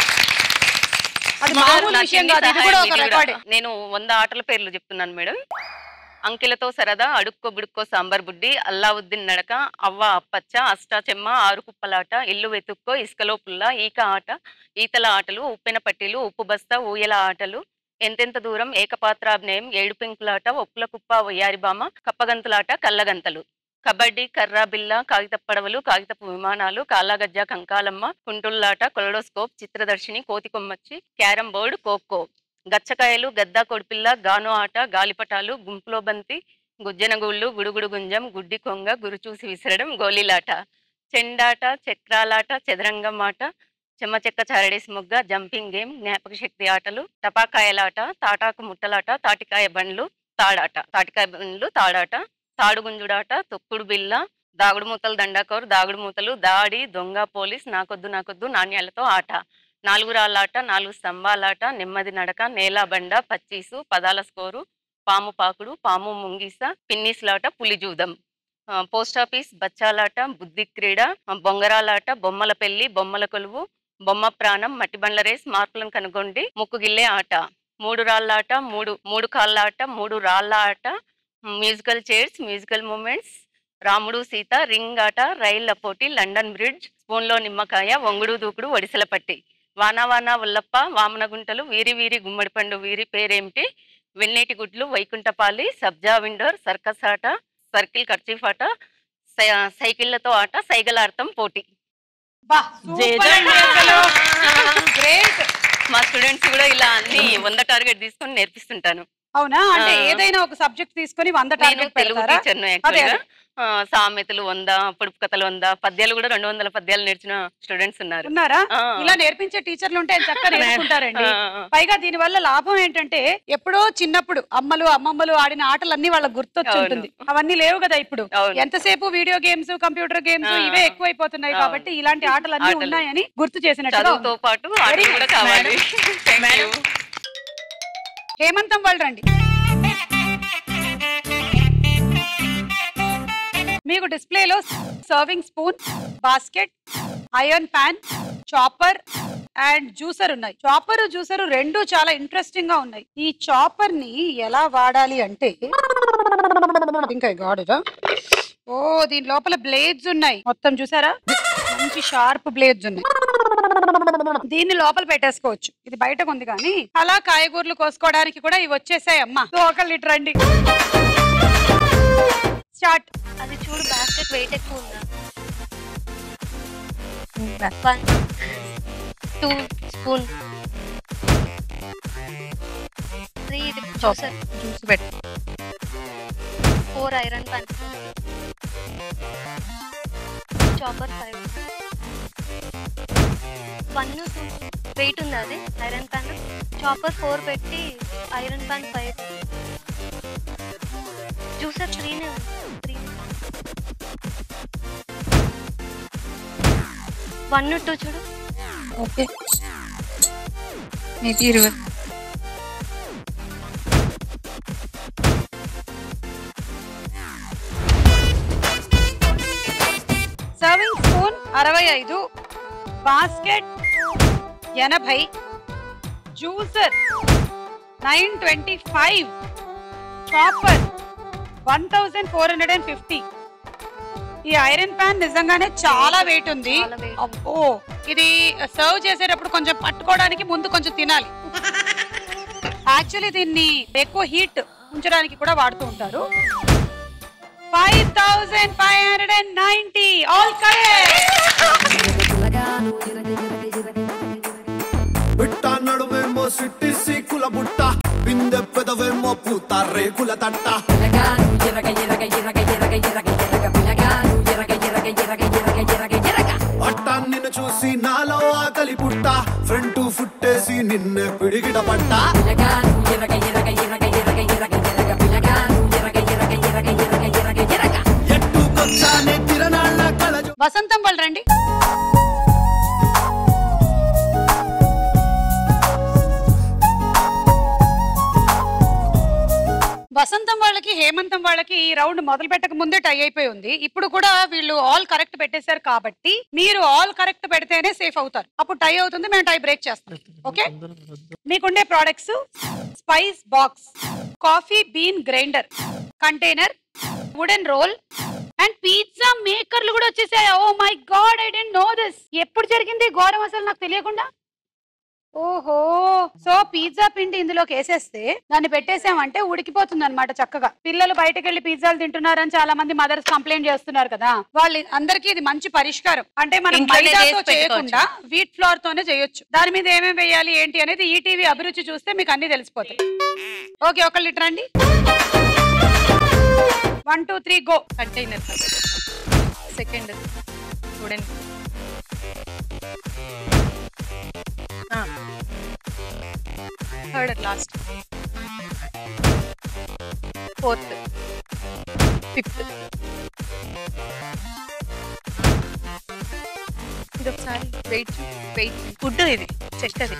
అది మామూలు నా విషయం చిన్ని కాదు ఇది సహాయం కూడా ఒక ఇది కూడా. రికార్డే నేను వంద ఆటల పేర్లు చెప్తున్నాను మేడం అంకెలతో సరదా అడుక్కో బుడుక్కో సాంబార్ బుడ్డి అల్లావుద్దీన్ నడక అవ్వ అప్పచ్చ అష్టాచెమ్మ ఆరు కుప్పలాట ఇల్లు వెతుక్కో ఇసుకలో పుల్ల ఈక ఆట ఈతల ఆటలు ఉప్పెన పట్టీలు ఉప్పు బస్తా ఊయల ఆటలు ఎంతెంత దూరం ఏకపాత్రాభినయం ఏడు పెంకులాట ఒప్పుల కుప్ప వయ్యారిబామ కప్పగంతులాట కల్లగంతలు కబడ్డీ కర్రా బిల్ల కాగిత పడవలు కాగితపు విమానాలు కాలాగజ్జ కంకాలమ్మ కుంటుల్లాట కొలడోస్కోప్ చిత్రదర్శిని కోతి కొమ్మచ్చి క్యారం బోర్డు ఖోఖో గచ్చకాయలు గద్దా కొడిపిల్ల గాను ఆట గాలిపటాలు గుంపులో బంతి గుజ్జనగూళ్ళు గుడుగుడు గుంజం గుడ్డి కొంగ గురుచూసి విసరడం గోలీలాట చెండాట చక్రాలాట చదరంగం ఆట చెమ్మ చెక్క చారడేసి మొగ్గ జంపింగ్ గేమ్ జ్ఞాపక శక్తి ఆటలు టపాకాయలాట తాటాకు ముట్టలాట తాటికాయ బండ్లు తాడాట తాటికాయ బండ్లు తాడాట తాడుగుంజుడాట తొక్కుడు బిల్ల దాగుడు మూతలు దండాకోరు దాగుడు మూతలు దాడి దొంగ పోలీస్ నాకొద్దు నాకొద్దు నాణ్యాలతో ఆట నాలుగు రాళ్ళాట నాలుగు స్తంభాలాట నెమ్మది నడక నేల బండ పచ్చీసు పదాల స్కోరు పాము పాకుడు పాము ముంగిస పిన్నిస్లాట పులిజూదం ఆ, పోస్ట్ ఆఫీస్ బచ్చాలాట బుద్ధి క్రీడ ఆ, బొంగరాలాట బొమ్మల పెళ్లి బొమ్మల కొలువు బొమ్మ ప్రాణం మట్టి బండ్ల రేస్ మార్కులను కనుగొండి ముక్కుగిల్లే ఆట మూడు రాళ్ళ ఆట మూడు మూడు కాళ్ళ ఆట మూడు రాళ్ళ ఆట మ్యూజికల్ చైర్స్ మ్యూజికల్ మూమెంట్స్ రాముడు సీత రింగ్ ఆట రైళ్ల పోటీ లండన్ బ్రిడ్జ్ స్పూన్లో నిమ్మకాయ వంగుడు దూకుడు ఒడిసెల పట్టి వానా వానా ఉల్లప్ప వామనగుంటలు వీరి వీరి గుమ్మడి పండు వీరి పేరేమిటి వెన్నీటి గుడ్లు వైకుంఠపాలి సబ్జా విండోర్ సర్కస్ ఆట సర్కిల్ కర్చీఫ్ ఆట సై- సైకిళ్లతో ఆట సైగలార్థం పోటీ బా జై సూపర్ జై అండి అసలు. గ్రేట్ మా స్టూడెంట్స్ కూడా ఇలా అన్ని వంద టార్గెట్ తీసుకొని నేర్పిస్తుంటాను అవునా అంటే ఆ. ఏదైనా ఒక సబ్జెక్ట్ తీసుకొని వంద నేను టార్గెట్ తెలుగు పెడతారా టీచర్ను అదే యాక్చువల్గా అదే. ఆ, సామెతలు వంద పొడుపు కథలు వంద పద్యాలు కూడా రెండు వందల పద్యాలు నేర్చిన స్టూడెంట్స్ ఉన్నారు ఉన్నారా ఆ. ఇలా నేర్పించే టీచర్లు ఉంటే చక్కగా నేర్చుకుంటారండి ఆ, ఆ. పైగా దీని వల్ల లాభం ఏంటంటే ఎప్పుడో చిన్నప్పుడు అమ్మలు అమ్మమ్మలు ఆడిన ఆటలన్నీ వాళ్ళకి గుర్తొచ్చి అవును. ఉంటుంది అవన్నీ లేవు కదా ఇప్పుడు అవును. ఎంతసేపు వీడియో గేమ్స్ కంప్యూటర్ గేమ్స్ ఆ. ఇవే ఎక్కువైపోతున్నాయి అవును. కాబట్టి ఇలాంటి ఆటలన్నీ ఆటలు. ఉన్నాయని గుర్తు చేసినట్టుగా చదువుతో ఉంది. పాటు ఆటలు కూడా కావాలి Thank you. హేమంతం వాళ్ళు రండి మీకు డిస్ప్లేలో serving spoon basket iron pan chopper and juicer ఉన్నాయి చాపర్ జ్యూసర్ రెండు చాలా ఇంట్రెస్టింగ్ గా ఉన్నాయి ఈ చాపర్ ని ఎలా వాడాలి అంటే ఇంకా గాడురా ఓ దీని లోపల బ్లేడ్స్ ఉన్నాయి మొత్తం చూసారా మంచి షార్ప్ బ్లేడ్స్ ఉన్నాయి దీన్ని లోపల పెట్టేసుకోవచ్చు ఇది బయటకు ఉంది కానీ అలా కాయగూరలు కోసుకోవడానికి కూడా ఇవి వచ్చేసాయి అమ్మా సో ఒక లీటర్ రండి స్టార్ట్ అది చూడు బాస్కెట్ వెయిట్ ఎక్కువ ఉందా one two spoon three juicer juice పెట్టు four iron pan chopper five one two weight ఉంది అది ఐరన్ ప్యాన్ చాపర్ ఫోర్ పెట్టి ఐరన్ ప్యాన్ ఫైవ్ జ్యూసర్ త్రీనే త్రీ వన్ టూ చూడు ఓకే మేబీ ఇరవై సర్వింగ్ స్పూన్ అరవై ఐదు బాస్కెట్ ఎనభై juicer nine twenty five chopper one thousand four hundred and fifty ఈ ఐరన్ ప్యాన్ నిజంగానే చాలా వెయిట్ ఉంది అబ్బో ఇది సర్వ్ చేసేటప్పుడు కొంచెం పట్టుకోవడానికి ముందు కొంచెం తినాలి యాక్చువల్లీ దీన్ని ఎక్కువ హీట్ ఉంచడానికి కూడా వాడుతూ ఉంటారు five thousand five hundred and ninety all బిట్ట నడుమేమో సిట్టి సీకుల బుట్ట బిందె పెదవేమో పూత రేకుల తట్ట పట్ట నిన్ను చూసి నాలో ఆకలి పుట్ట ఫ్రంట్ ఫుట్టేసి నిన్నే పిడిగిట పట్ట ఎట్టుకొచ్చానే తిరనాళ్ళ కళ వసంతం వాళ్ళు రండి వసంతం వాళ్ళకి హేమంతం వాళ్ళకి ఈ రౌండ్ మొదలు పెట్టక ముందే టై అయిపోయి ఉంది ఇప్పుడు కూడా వీళ్ళు ఆల్ కరెక్ట్ పెట్టేశారు కాబట్టి మీరు ఆల్ కరెక్ట్ పెడితేనే సేఫ్ అవుతారు అప్పుడు టై అవుతుంది మేము టై బ్రేక్ చేస్తాం ఓకే మీకుండే products spice box coffee bean grinder container wooden roll and pizza మేకర్లు కూడా వచ్చేసాయి oh my god I didn't know this ఎప్పుడు జరిగింది ఈ ఘోరం అసలు నాకు తెలియకుండా ఓహో సో పిజ్జా పిండి ఇందులోకి వేసేస్తే దాన్ని పెట్టేసామంటే ఉడికిపోతుంది అనమాట చక్కగా పిల్లలు బయటకు వెళ్లి పిజ్జాలు తింటున్నారని చాలా మంది మదర్స్ కంప్లైంట్ చేస్తున్నారు కదా వాళ్ళు అందరికీ ఇది మంచి పరిష్కారం అంటే మనం ఇంట్లోనే మైదాతో చేసి పెట్టుకోవచ్చు. చేయకుండా వీట్ ఫ్లోర్ తోనే చేయొచ్చు దాని మీద ఏమేమి వేయాలి ఏంటి అనేది ఈటీవీ అభిరుచి చూస్తే మీకు అన్ని తెలిసిపోతాయి ఓకే ఒకళ్ళు ఇటు రండి one two three go container second wooden third last fourth fifth ఇది ఒకసారి వెయిట్ వెయిట్ ఫుడ్ ఇది చెస్ట్ అది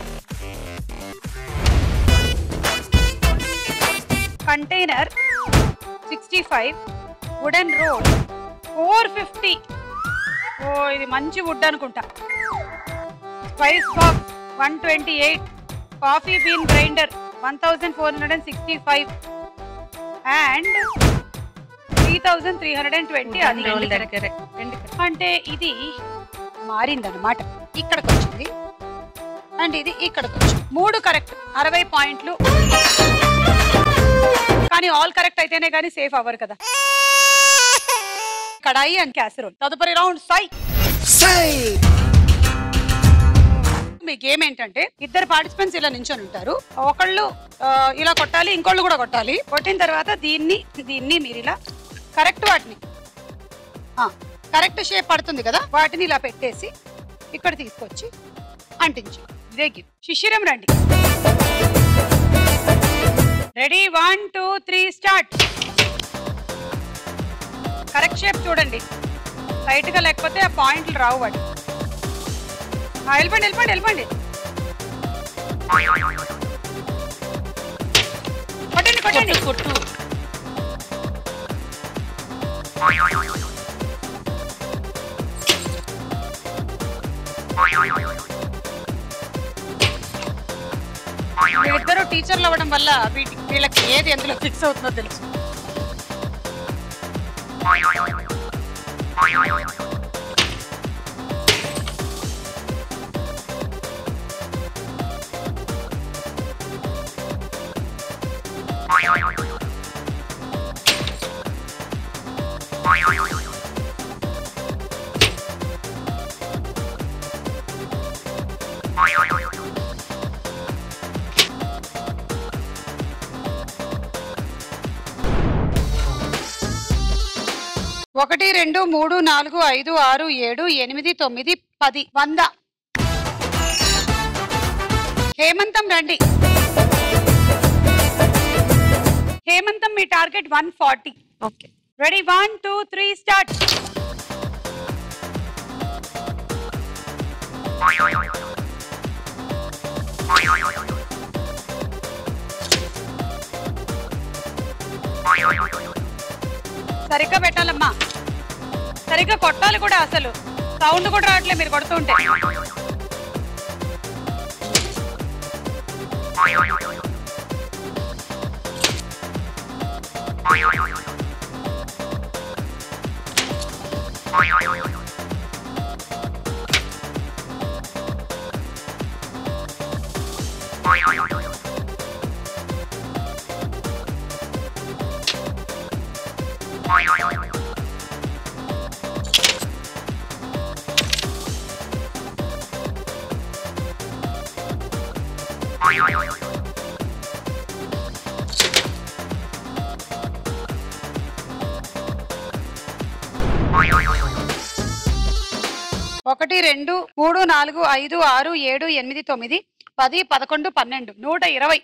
container sixty five wooden roll four fifty oh ఇది మంచి వుడ్ అనుకుంటా spice box one twenty eight coffee bean grinder one thousand four hundred and sixty five and three thousand three hundred and twenty అది Wooden roll రెండు దగ్గరే. correct. అంటే ఇది మారిందన్నమాట ఇక్కడికి వచ్చింది అండ్ ఇది ఇక్కడికి వచ్చింది మూడు కరెక్ట్ అరవై పాయింట్లు కానీ ఆల్ కరెక్ట్ అయితేనే కానీ సేఫ్ అవ్వరు కదా కడాయి అండ్ క్యాసరోల్ తదుపరి రౌండ్ సై మీ గేమ్ ఏంటంటే ఇద్దరు పార్టిసిపెంట్స్ ఇలా నించొని ఉంటారు ఒకళ్ళు ఆ, ఇలా కొట్టాలి ఇంకోళ్ళు కూడా కొట్టాలి కొట్టిన తర్వాత దీన్ని దీన్ని మీరు ఇలా కరెక్ట్ వాటిని కరెక్ట్ షేప్ పడుతుంది కదా వాటిని ఇలా పెట్టేసి ఇక్కడ తీసుకొచ్చి అంటించు ఇదే గివ్ శిశిరం రండి ready one two three start correct shape చూడండి టైట్ గా లేకపోతే ఆ పాయింట్లు రావు వాటి ఆ, వెళ్ళిపోండి వెళ్ళిపోండి వెళ్ళిపోండి కొట్టండి కొట్టండి కొట్టు వీళ్ళిద్దరూ టీచర్లు అవ్వడం వల్ల వీటి వీళ్ళకి ఏది ఎందులో ఫిక్స్ అవుతుందో తెలుసు ఒకటి రెండు మూడు నాలుగు ఐదు ఆరు ఏడు ఎనిమిది తొమ్మిది పది వంద హేమంతం రండి హేమంతం మీ target one forty okay ready one two three start సరిగ్గా పెట్టాలమ్మా సరిగ్గా కొట్టాలి కూడా అసలు సౌండ్ కూడా రావట్లే మీరు కొడుతుంటే ఒకటి రెండు మూడు నాలుగు ఐదు ఆరు ఏడు ఎనిమిది తొమ్మిది పది పదకొండు పన్నెండు నూట ఇరవై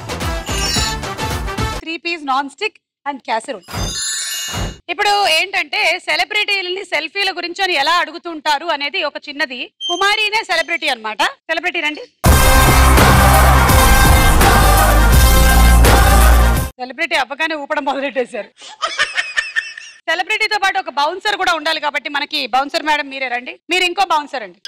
three piece non stick and casserole ఇప్పుడు ఏంటంటే సెలబ్రిటీలని సెల్ఫీల గురించి అని ఎలా అడుగుతుంటారు అనేది ఒక చిన్నది కుమారినే సెలబ్రిటీ అన్నమాట సెలబ్రిటీ రండి సెలబ్రిటీ అవ్వగానే ఊపడం మొదలెట్టేశారు సెలబ్రిటీతో పాటు ఒక బౌన్సర్ కూడా ఉండాలి కాబట్టి మనకి బౌన్సర్ మేడం మీరే రండి మీరు ఇంకో బౌన్సర్ అండి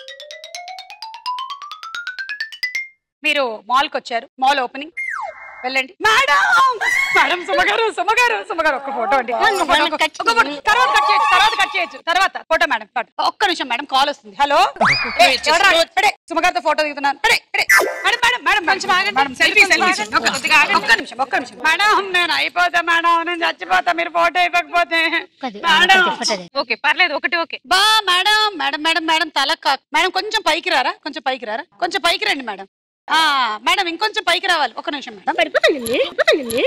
మీరు మాల్కి వచ్చారు మాల్ ఓపెనింగ్ వెళ్ళండి మేడం మేడం సుమగారు సుమగారు సుమగారు ఒక్క ఫోటో అండి ఒక్క photo, ఒక్క- ఒక్క photo. తర్వాత కట్ చేయొచ్చు తర్వాత కట్ చేయొచ్చు తర్వాత ఫోటో మేడం photo. ఒక్క నిమిషం మేడం కాల్ వస్తుంది హలో సుమగారితో ఫోటో దిగుతున్నాను ఎడే, ఎడే. మేడం మేడం మేడం కొంచెం ఆగండి మేడం సెల్ఫీ సెల్ఫీ ఒక్క ఒక్క నిమిషం ఒక్క నిమిషం మేడం నేను అయిపోతా మేడం నేను చచ్చిపోతా మీరు ఫోటో ఇవ్వకపోతే మేడం ఓకే పర్లేదు ఒకటి ఓకే బా మేడం మేడం మేడం మేడం తల కా- మేడం కొంచెం పైకి రారా కొంచెం పైకి రారా కొంచెం పైకి రండి మేడం ఆ మేడం ఇంకొంచెం పైకి రావాలి ఒక నిమిషం మేడం పడిపోతానండి పడిపోతానండి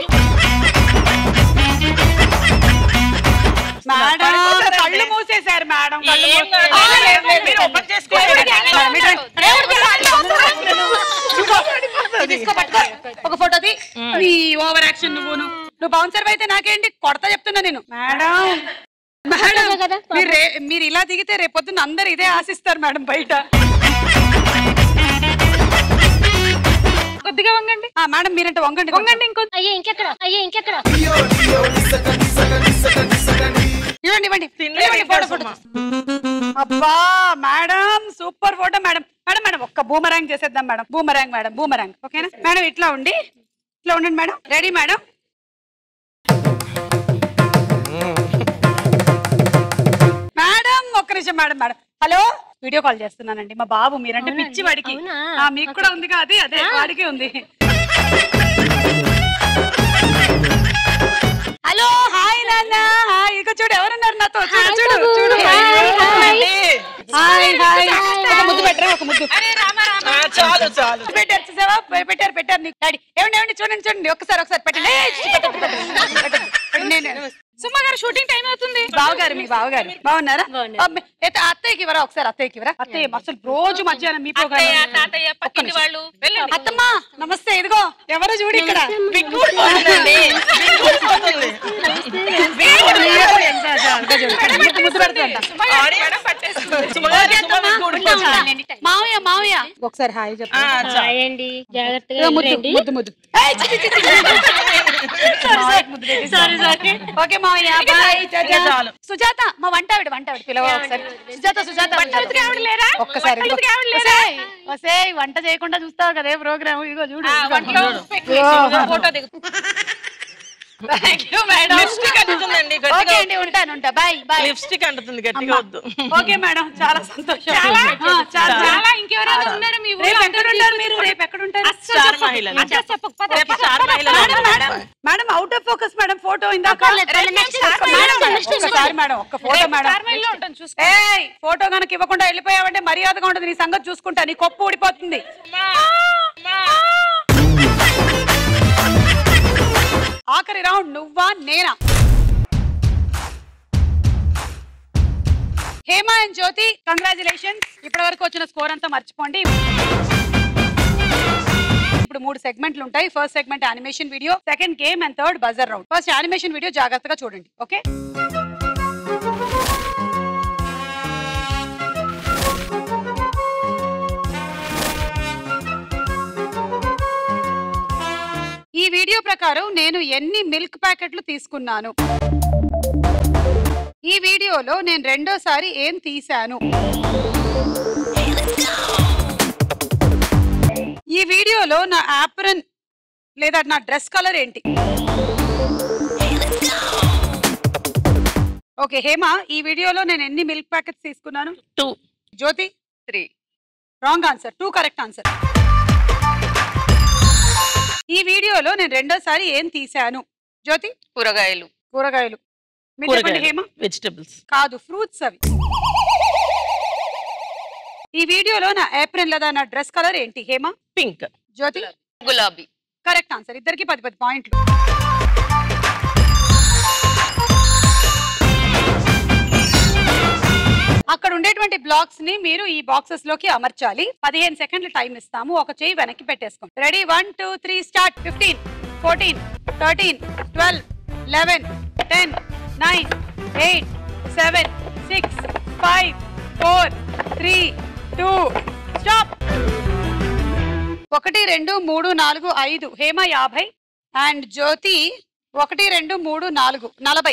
మేడం కళ్ళు మూసేశారు మేడం కళ్ళు ఏం మూసేశారు. కాదు. ఆ, లేదు, లేదు, మీరు లేదు. open చేసుకోండి. Madam, madam, madam. తీసుకో, పట్టుకో. ఒక ఫోటోది నీ ఓవర్ యాక్షన్ నువ్వును నువ్వు బౌన్సర్ అయితే నాకేంటి కొడతా చెప్తున్నా నేను మేడం మేడం కదా, మీరు రే- మీరు ఇలా దిగితే రేపొద్దున అందరు ఇదే ఆశిస్తారు మేడం బయట కొద్దిగా వంగండి ఆ మేడం మీరంటే వంగండి వంగండి ఇంకో అయ్యే ఇంకెక్కడ అయ్యే ఇంకెక్కడ ఇవ్వండి ఇవ్వండి తినలే ఇవ్వండి ఫోటో వెంకట ఫోటో అబ్బా madam super photo madam madam madam ఒక్క బూమరాంగ్ చేసేద్దాం మేడం బూమరాంగ్ మేడం బూమరాంగ్ ఓకేనా మేడం ఇట్లా ఉండి ఇట్లా ఉండండి మేడం రెడీ మేడం మేడం ఒక్క నిమిషం madam madam hello video call చేస్తున్నానండి మా బాబు మీరంటే అవునండి, పిచ్చి వాడికి అవునా? ఆ, మీకు కూడా ఉందిగా అది అదే వాడికి ఉంది హలో హాయ్ నాన్న హాయ్ ఇక చూడు ఎవరున్నారు నాతో చూడు హాయ్ చూడు బాబు, చూడు హాయ్, హాయ్. హాయ్ హాయ్ ఒక ముద్దు పెట్టరా ఒక ముద్దు ఆ, చాలు చాలు పెట్టారు చూసావా పె- పెట్టారు పెట్టారు నీకు డాడీ ఏమండి ఏమండి చూడండి చూడండి ఒక్కసారి ఒకసారి పెట్టండి ఏయ్, పెట్టండి, పెట్టండి, పెట్టండి, పెట్టండి. నేను సుమ్మ గారు షూటింగ్ టైం అవుతుంది బావగారు మీ బావగారు బాగున్నారా బాగున్నారు. అమ్మ, అయితే అత్తయ్యకి ఇవ్వరా ఒకసారి అత్తయ్యకి ఇవ్వరా అత్తయ్య అసలు రోజు మధ్యాహ్నం మీ అత్తయ్య ప్రోగ్రామ్ తాతయ్య పక్కింటి వాళ్ళు వెళ్ళండి అత్తమ్మా నమస్తే ఇదిగో ఎవరో చూడు ఇక్కడ విక్కూడిపోతుందండి. విక్కూడిపోతుంది. ముద్దు ముద్దు పెడుతుందంట. ఆడియన్స్ పట్టేస్తుంది. సుమగారు, సుమగారు విక్కూడిపోతుంది. మావయ్య మావయ్య ఒకసారి హాయ్ చెప్పు ఆ, చాలు. హాయ్ అండి జాగ్రత్తగా ఇదిగో ముద్దు ఎదురండి. ముద్దు ముద్దు ఏయ్, చి, చి, చి, చి. మావయ్యకి ముద్దు పెట్టేసి. ఓకే మావయ్య బాయ్ ఇంకా చాలు. సుజాత మా వంట ఆవిడ వంట ఆవిడ పిలవ ఒకసారి సుజాత సుజాత లేరా ఒక్కసారి వంట ఇదిగో. ఆవిడ లేరా? ఒసేయ్, ఒసేయ్, వంట చేయకుండా చూస్తావు కదే ప్రోగ్రామ్ ఇదిగో చూడు ఆ, ఇదిగో. వంటలో పెట్టి ఫోటో దిగు Thank you, madam. లిప్స్టిక్ అంటుతుందండి ఓకే గట్టిగా అండి ఉంటాను ఉంటా బాయ్ బాయ్ లిప్స్టిక్ అంటుతుంది గట్టిగా వద్దు ఓకే మేడం చాలా సంతోషం చాలా ఆ, చాలా చాలా ఇంకెవరైనా ఉన్నారా మీ రేపు ఊళ్ళో ఎక్కడ ఉంటారు మీరు రేపు ఎక్కడ ఉంటారు స్టార్ మహిళలు అడ్రస్ చెప్పకు, పద, రేపు పద, స్టార్ పద, మహిళలు పద, మేడం. పద. Madam out of focus madam photo ఇందాక పర్లేదు, పర్లేదు, రేపు next star time, madam, madam, next time. ఒక్కసారి మేడం ఒక్క ఫోటో రేపు మేడం స్టార్ మైల్లో ఉంటాను చూసుకో ఏయ్ ఫోటో కనుక ఇవ్వకుండా వెళ్ళిపోయావంటే మర్యాదగా ఉంటుంది నీ సంగతి చూసుకుంటా నీ కొప్పు ఊడిపోతుంది ఆఖరి రౌండ్ నువ్వా నేనా హేమ అండ్ జ్యోతి కంగ్రాచులేషన్స్ ఇప్పటి వరకు వచ్చిన స్కోర్ అంతా మర్చిపోండి ఇప్పుడు మూడు సెగ్మెంట్లు ఉంటాయి first segment animation video second game and third buzzer round first animation video జాగ్రత్తగా చూడండి ఓకే ఈ వీడియో ప్రకారం నేను ఎన్ని మిల్క్ ప్యాకెట్లు తీసుకున్నాను ఈ వీడియోలో నేను రెండోసారి ఏం తీశాను ఈ వీడియోలో నా యాప్రన్ లేదా నా డ్రెస్ కలర్ ఏంటి ఓకే హేమ ఈ వీడియోలో నేను ఎన్ని మిల్క్ ప్యాకెట్స్ తీసుకున్నాను two Jyothi three wrong answer two correct answer ఈ వీడియోలో నేను రెండోసారి ఏం తీశాను జ్యోతి కూరగాయలు కూరగాయలు మీరు చెప్పండి హేమ వెజిటబుల్స్ కాదు ఫ్రూట్స్ అవి ఈ వీడియోలో నా ఏప్రిల్ లేదా నా డ్రెస్ కలర్ ఏంటి హేమ పింక్ జ్యోతి గులాబీ కరెక్ట్ ఆన్సర్ ఇద్దరికి పది పది పాయింట్లు అక్కడ ఉండేటువంటి బ్లాక్స్ ని మీరు ఈ బాక్సెస్ లోకి అమర్చాలి పదిహేను సెకండ్లు టైం ఇస్తాము ఒక చేయి వెనక్కి పెట్టేసుకోండి ready one two three start fifteen fourteen thirteen twelve eleven ten nine eight seven six five four three two stop ఒకటి రెండు మూడు నాలుగు ఐదు హేమ యాభై అండ్ జ్యోతి ఒకటి రెండు మూడు నాలుగు నలభై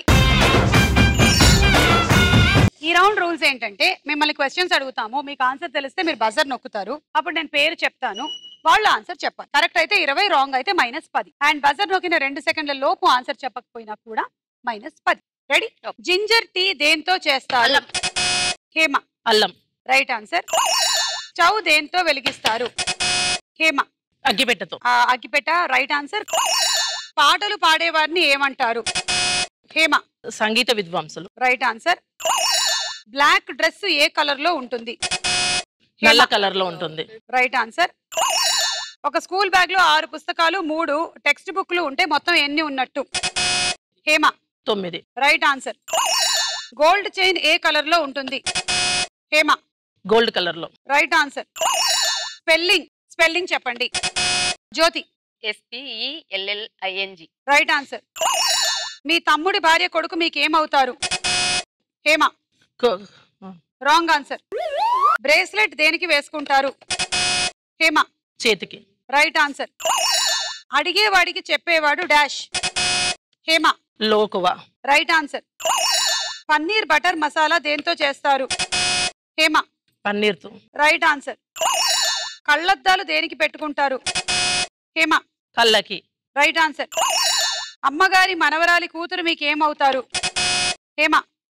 ఈ రౌండ్ రూల్స్ ఏంటంటే మిమ్మల్ని క్వశ్చన్స్ అడుగుతాము మీకు ఆన్సర్ తెలిస్తే మీరు బజర్ నొక్కుతారు అప్పుడు నేను పేరు చెప్తాను వాళ్ళు ఆన్సర్ చెప్పాలి కరెక్ట్ అయితే ఇరవై రాంగ్ అయితే మైనస్ పది అండ్ బజర్ నొక్కిన రెండు సెకండ్ల లోపు ఆన్సర్ చెప్పకపోయినా కూడా మైనస్ పది రెడీ జింజర్ టీ దేంతో చేస్తారు హేమ అల్లం రైట్ ఆన్సర్ స్టవ్ దేంతో వెలిగిస్తారు హేమ అగ్గిపెట్టతో ఆ, అగ్గిపెట్ట రైట్ ఆన్సర్ పాటలు పాడేవారిని ఏమంటారు హేమ సంగీత విద్వాంసులు రైట్ ఆన్సర్ బ్లాక్ డ్రెస్ ఏ కలర్ లో ఉంటుంది నల్ల కలర్ లో ఉంటుంది రైట్ ఆన్సర్ ఒక స్కూల్ బ్యాగ్ లో ఆరు పుస్తకాలు మూడు టెక్స్ట్ బుక్లు ఉంటే మొత్తం ఎన్ని ఉన్నట్టు హేమ తొమ్మిది రైట్ ఆన్సర్ గోల్డ్ చైన్ ఏ కలర్ లో ఉంటుంది హేమ గోల్డ్ కలర్ లో రైట్ ఆన్సర్ స్పెల్లింగ్ స్పెల్లింగ్ చెప్పండి జ్యోతి ఎస్పిఈఎల్ఎల్ఐఎన్జి రైట్ ఆన్సర్ మీ తమ్ముడి భార్య కొడుకు మీకు ఏమవుతారు హేమ రాంగ్ ఆన్సర్ బ్రేస్లెట్ దేనికి వేసుకుంటారు హేమ చేతికి రైట్ ఆన్సర్ అడిగేవాడికి చెప్పేవాడు డాష్ హేమ లోకువ right answer paneer butter masala దేంతో చేస్తారు హేమ పన్నీర్తో రైట్ ఆన్సర్ కళ్ళద్దాలు దేనికి పెట్టుకుంటారు హేమ కళ్ళకి రైట్ ఆన్సర్ అమ్మగారి మనవరాలి కూతురు మీకు ఏమవుతారు హేమ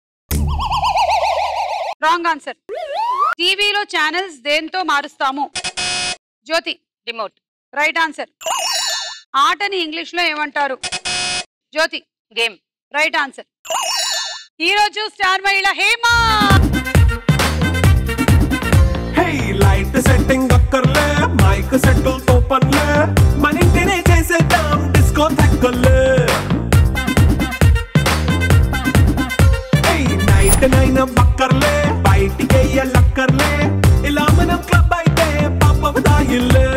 రాంగ్ ఆన్సర్ టీవీలో ఛానల్స్ దేంతో మారుస్తాము జ్యోతి రిమోట్ రైట్ ఆన్సర్ ఆటని ఇంగ్లీష్ లో ఏమంటారు జ్యోతి గేమ్ రైట్ ఆన్సర్ ఈ రోజు స్టార్ మహిళ హేమ హే లైట్ సెట్టింగ్ అక్కర్లే మైక్ సెట్టుల్ తో పనిలే మన ఇంటినే చేసేద్దాం డిస్కో తగ్గలే హే నైట్ నైన్ అక్కర్లే బయటికి లక్కర్లే ఇలా మనం క్లబ్ అయితే పాపం దాయిల్లే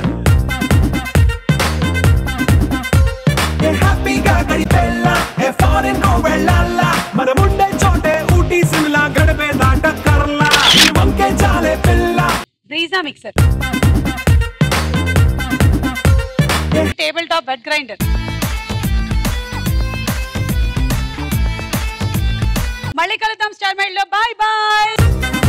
ఏ హ్యాపీగా గడిపెళ్ళ ఏ ఫారెన్ కో వెళ్ళాలా మనం ఉండే చోటే ఊటీ సిమ్లా గడిపే దాట కర్లా ఈ వంకే చాలే పిల్ల Brezza mixer table top wet grinder మళ్ళీ కలుద్దాం స్టార్ మైల్ లో బాయ్ బాయ్